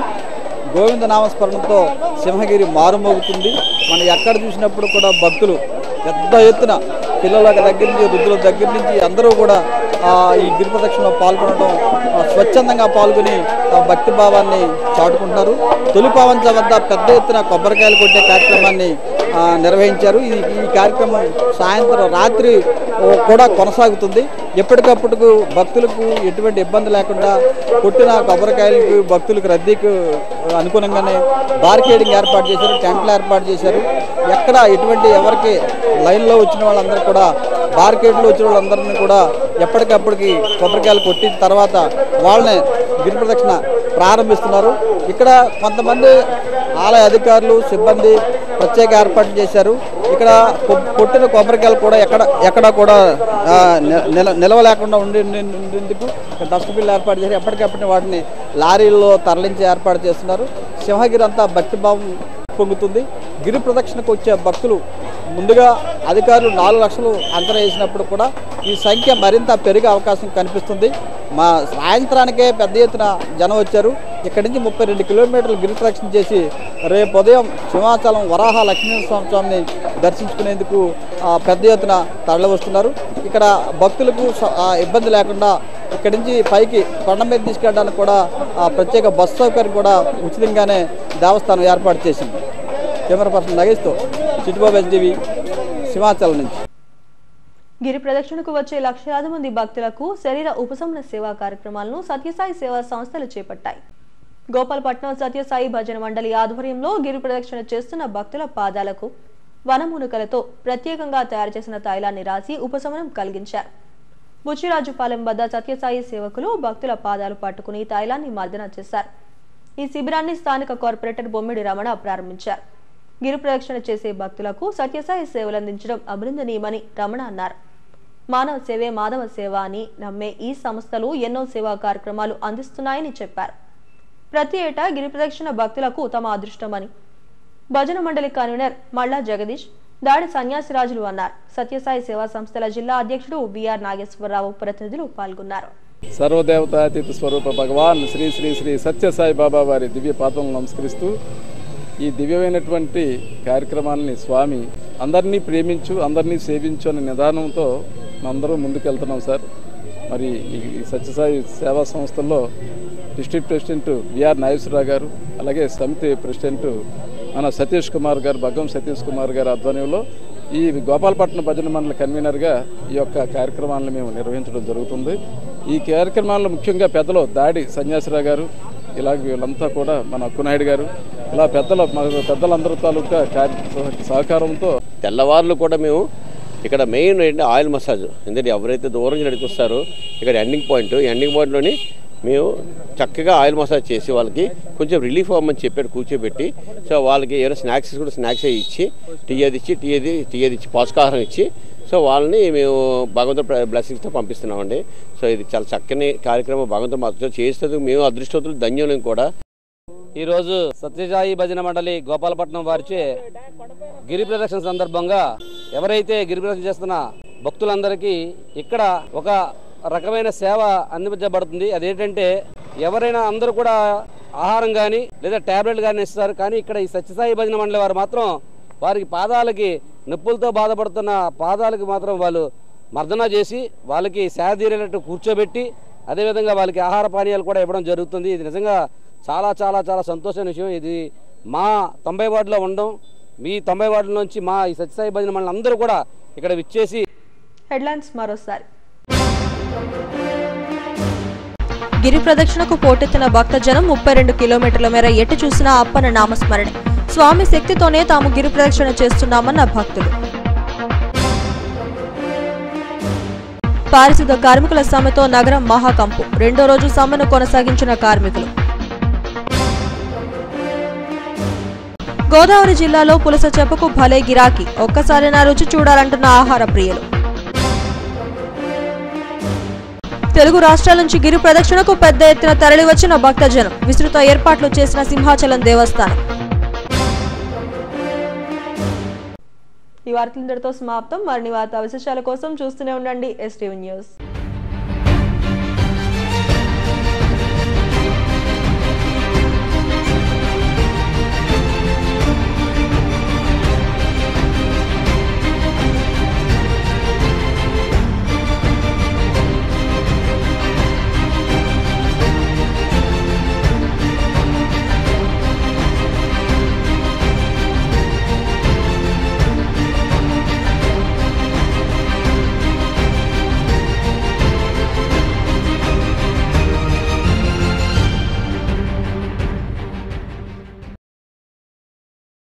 గోవింద నామస్మరణతో సింహగిరి మారుమోగుతుంది మనం ఎక్కడ చూసినప్పుడు కూడా భక్తులు పెద్ద ఎత్తున పిల్లల దగ్గర నుంచి వృద్ధుల దగ్గర నుంచి అందరూ కూడా ఆ, ఈ గిరి ప్రదక్షిణలో పాల్గొనడం ఆ, స్వచ్ఛందంగా పాల్గొని ఆ, భక్తి భావాన్ని చాటుకుంటున్నారు తొలి పావంచ వద్ద పెద్ద ఎత్తున కొబ్బరికాయలు కొట్టే కార్యక్రమాన్ని ఆ, నిర్వహించారు ఈ ఈ కార్యక్రమం సాయంత్రం రాత్రి ఓ, కూడా కొనసాగుతుంది ఎప్పటికప్పుడు భక్తులకు ఎటువంటి ఇబ్బంది లేకుండా కొట్టిన కొబ్బరికాయలకు భక్తులకు రద్దీకి అనుగుణంగానే బార్కేడింగ్ ఏర్పాటు చేశారు టెంట్లు ఏర్పాటు చేశారు ఎక్కడ ఎటువంటి ఎవరికి లైన్లో వచ్చిన వాళ్ళందరూ కూడా బార్కేడ్లో వచ్చిన వాళ్ళందరినీ కూడా ఎప్పటికప్పటికి కొబ్బరికాయలు కొట్టిన తర్వాత వాళ్ళని గిరి ప్రదక్షిణ ప్రారంభిస్తున్నారు ఇక్కడ కొంతమంది ఆలయ అధికారులు సిబ్బంది ప్రత్యేక ఏర్పాట్లు చేశారు ఇక్కడ కొ- కొట్టిన కొబ్బరికాయలు కూడా ఎక్కడ ఎక్కడ కూడా ఆ, ని- నిల నిలవ లేకుండా ఉండి ఉండి- ఉండేందుకు డస్ట్బిన్లు ఏర్పాటు చేసి ఎప్పటికప్పుడు వాటిని లారీల్లో తరలించి ఏర్పాటు చేస్తున్నారు సింహగిరి అంతా భక్తిభావం పొంగుతుంది గిరి ప్రదక్షిణకు వచ్చే భక్తులు ముందుగా అధికారులు నాలుగు లక్షలు అంచనా వేసినప్పుడు కూడా ఈ సంఖ్య మరింత పెరిగే అవకాశం కనిపిస్తుంది మా సాయంత్రానికే పెద్ద ఎత్తున జనం వచ్చారు ఇక్కడి నుంచి ముప్పై రెండు కిలోమీటర్లు గిరి ప్రదక్షిణ చేసి రేపు ఉదయం సింహాచలం వరాహ లక్ష్మీనరసింహ స్వామిని దర్శించుకునేందుకు ఆ, పెద్ద ఎత్తున తరలి వస్తున్నారు ఇక్కడ భక్తులకు స- ఆ, ఇబ్బంది లేకుండా ఇక్కడి నుంచి పైకి కొండ మీద తీసుకెళ్ళడానికి కూడా ఆ, ప్రత్యేక బస్సు సౌకర్యం కూడా ఉచితంగానే దేవస్థానం ఏర్పాటు చేసింది కెమెరా పర్సన్ నగేష్తో చిట్టుబాబు ఎస్డివి సింహాచలం నుంచి గిరి ప్రదక్షిణకు వచ్చే లక్షలాది మంది భక్తులకు శరీర ఉపశమన సేవా కార్యక్రమాలను సత్యసాయి సేవా సంస్థలు చేపట్టాయి గోపాలపట్నం సత్యసాయి భజన మండలి ఆధ్వర్యంలో గిరి ప్రదక్షిణ చేస్తున్న భక్తుల పాదాలకు వనమూలికలతో ప్రత్యేకంగా తయారు చేసిన తైలాన్ని రాసి ఉపశమనం కలిగించారు బుచ్చిరాజుపాలెం వద్ద సత్యసాయి సేవకులు భక్తుల పాదాలు పట్టుకుని తైలాన్ని మర్దన చేశారు ఈ శిబిరాన్ని స్థానిక కార్పొరేటర్ బొమ్మిడి రమణ ప్రారంభించారు గిరి ప్రదక్షిణ చేసే భక్తులకు సత్యసాయి సేవలు అందించడం అభినందనీయమని రమణ అన్నారు మానవ సేవే మాధవ సేవ అని నమ్మే ఈ సంస్థలు ఎన్నో సేవా కార్యక్రమాలు అందిస్తున్నాయని చెప్పారు ప్రతి ఏటా గిరి ప్రదక్షిణ భక్తులకు తమ అదృష్టమని భజన మండలి కన్వీనర్ మల్లా జగదీష్ దాడి సన్యాసిరాజులు అన్నారు సత్యసాయి సేవా సంస్థల జిల్లా అధ్యక్షుడు బిఆర్ నాగేశ్వరరావు ప్రతినిధులు పాల్గొన్నారు సర్వదేవతాతీత స్వరూప భగవాన్ శ్రీ శ్రీ శ్రీ సత్యసాయి బాబా వారి దివ్య పాదములను నమస్కరిస్తూ ఈ దివ్యమైనటువంటి కార్యక్రమాన్ని స్వామి అందరినీ ప్రేమించు అందరినీ సేవించు అనే నిదానంతో అందరూ ముందుకెళ్తున్నాం సార్ మరి ఈ సత్యసాయి సేవా సంస్థల్లో డిస్ట్రిక్ట్ ప్రెసిడెంట్ విఆర్ నాగేశ్వరరావు గారు అలాగే సమితి ప్రెసిడెంట్ మన సతీష్ కుమార్ గారు భగం సతీష్ కుమార్ గారి ఆధ్వర్యంలో ఈ గోపాలపట్నం భజన మండలి కన్వీనర్గా ఈ యొక్క కార్యక్రమాలను మేము నిర్వహించడం జరుగుతుంది ఈ కార్యక్రమాల్లో ముఖ్యంగా పెద్దలు దాడి సన్యాసిరావు గారు ఇలాగ వీళ్ళంతా కూడా మన అక్కునాయుడు గారు ఇలా పెద్దల మన పెద్దలందరి తాలూకా కార్య సహకారంతో తెల్లవారులు కూడా మేము ఇక్కడ మెయిన్ ఏంటంటే ఆయిల్ మసాజ్ ఎందుకంటే ఎవరైతే దూరం నుంచి నడిపిస్తారో ఇక్కడ ఎండింగ్ పాయింట్ ఎండింగ్ పాయింట్లోని మేము చక్కగా ఆయిల్ మసాజ్ చేసి వాళ్ళకి కొంచెం రిలీఫ్ అవ్వమని చెప్పాడు కూర్చోబెట్టి సో వాళ్ళకి ఏమైనా స్నాక్స్ కూడా స్నాక్స్ అవి ఇచ్చి టీ అది ఇచ్చి టీ అది టీ అది ఇచ్చి పోషకాహారం ఇచ్చి సో వాళ్ళని మేము భగవంతుడు బ్లెస్సింగ్స్తో పంపిస్తున్నామండి సో ఇది చాలా చక్కని కార్యక్రమం భగవంతుడు మాతో చేస్తుంది మేము అదృష్టవంతులు ధన్యులం కూడా ఈరోజు సత్యసాయి భజన మండలి గోపాలపట్నం వారిచే గిరి ప్రదక్షిణ సందర్భంగా ఎవరైతే గిరి ప్రదక్షిణ చేస్తున్న భక్తులందరికీ ఇక్కడ ఒక రకమైన సేవ అందించబడుతుంది అదేంటంటే ఎవరైనా అందరూ కూడా ఆహారం కానీ లేదా ట్యాబ్లెట్ కానీ ఇస్తారు కానీ ఇక్కడ ఈ సత్యసాయి భజన మండలి వారు మాత్రం వారికి పాదాలకి నొప్పులతో బాధపడుతున్న పాదాలకి మాత్రం వాళ్ళు మర్దన చేసి వాళ్ళకి సేద తీరేటట్టు కూర్చోబెట్టి అదేవిధంగా వాళ్ళకి ఆహార పానీయాలు కూడా ఇవ్వడం జరుగుతుంది ఇది నిజంగా చాలా చాలా చాలా సంతోషమైన విషయం ఇది మా తొంభై వార్డులో ఉండడం మీ తొంభై వార్డుల నుంచి మా ఈ సత్యసాయి భజన మండలి అందరూ కూడా ఇక్కడ విచ్చేసి హెడ్లైన్స్ మరోసారి గిరి ప్రదక్షిణకు పోటెత్తిన భక్తజనం ముప్పై రెండు కిలోమీటర్ల మేర ఎటు చూసినా అప్పన నామస్మరణే స్వామి శక్తితోనే తాము గిరి ప్రదక్షిణ చేస్తున్నామన్న భక్తులు పారిశుద్ధ కార్మికుల సమ్మెతో నగరం మహాకంపు రెండో రోజు సమ్మెను కొనసాగించిన కార్మికులు గోదావరి జిల్లాలో పులస చెప్పుకు భలే గిరాకీ ఒక్కసారి నా రుచి చూడాలంటున్న ఆహార ప్రియులు తెలుగు రాష్ట్రాల నుంచి గిరి ప్రదక్షిణకు పెద్ద ఎత్తున తరలివచ్చిన భక్తజనం విస్తృత ఏర్పాట్లు చేసిన సింహాచలం దేవస్థానం ఈ వార్తలు ఇంతటితో సమాప్తం మరిన్ని వార్తా విశేషాల కోసం చూస్తూనే ఉండండి ఎస్టీవీ న్యూస్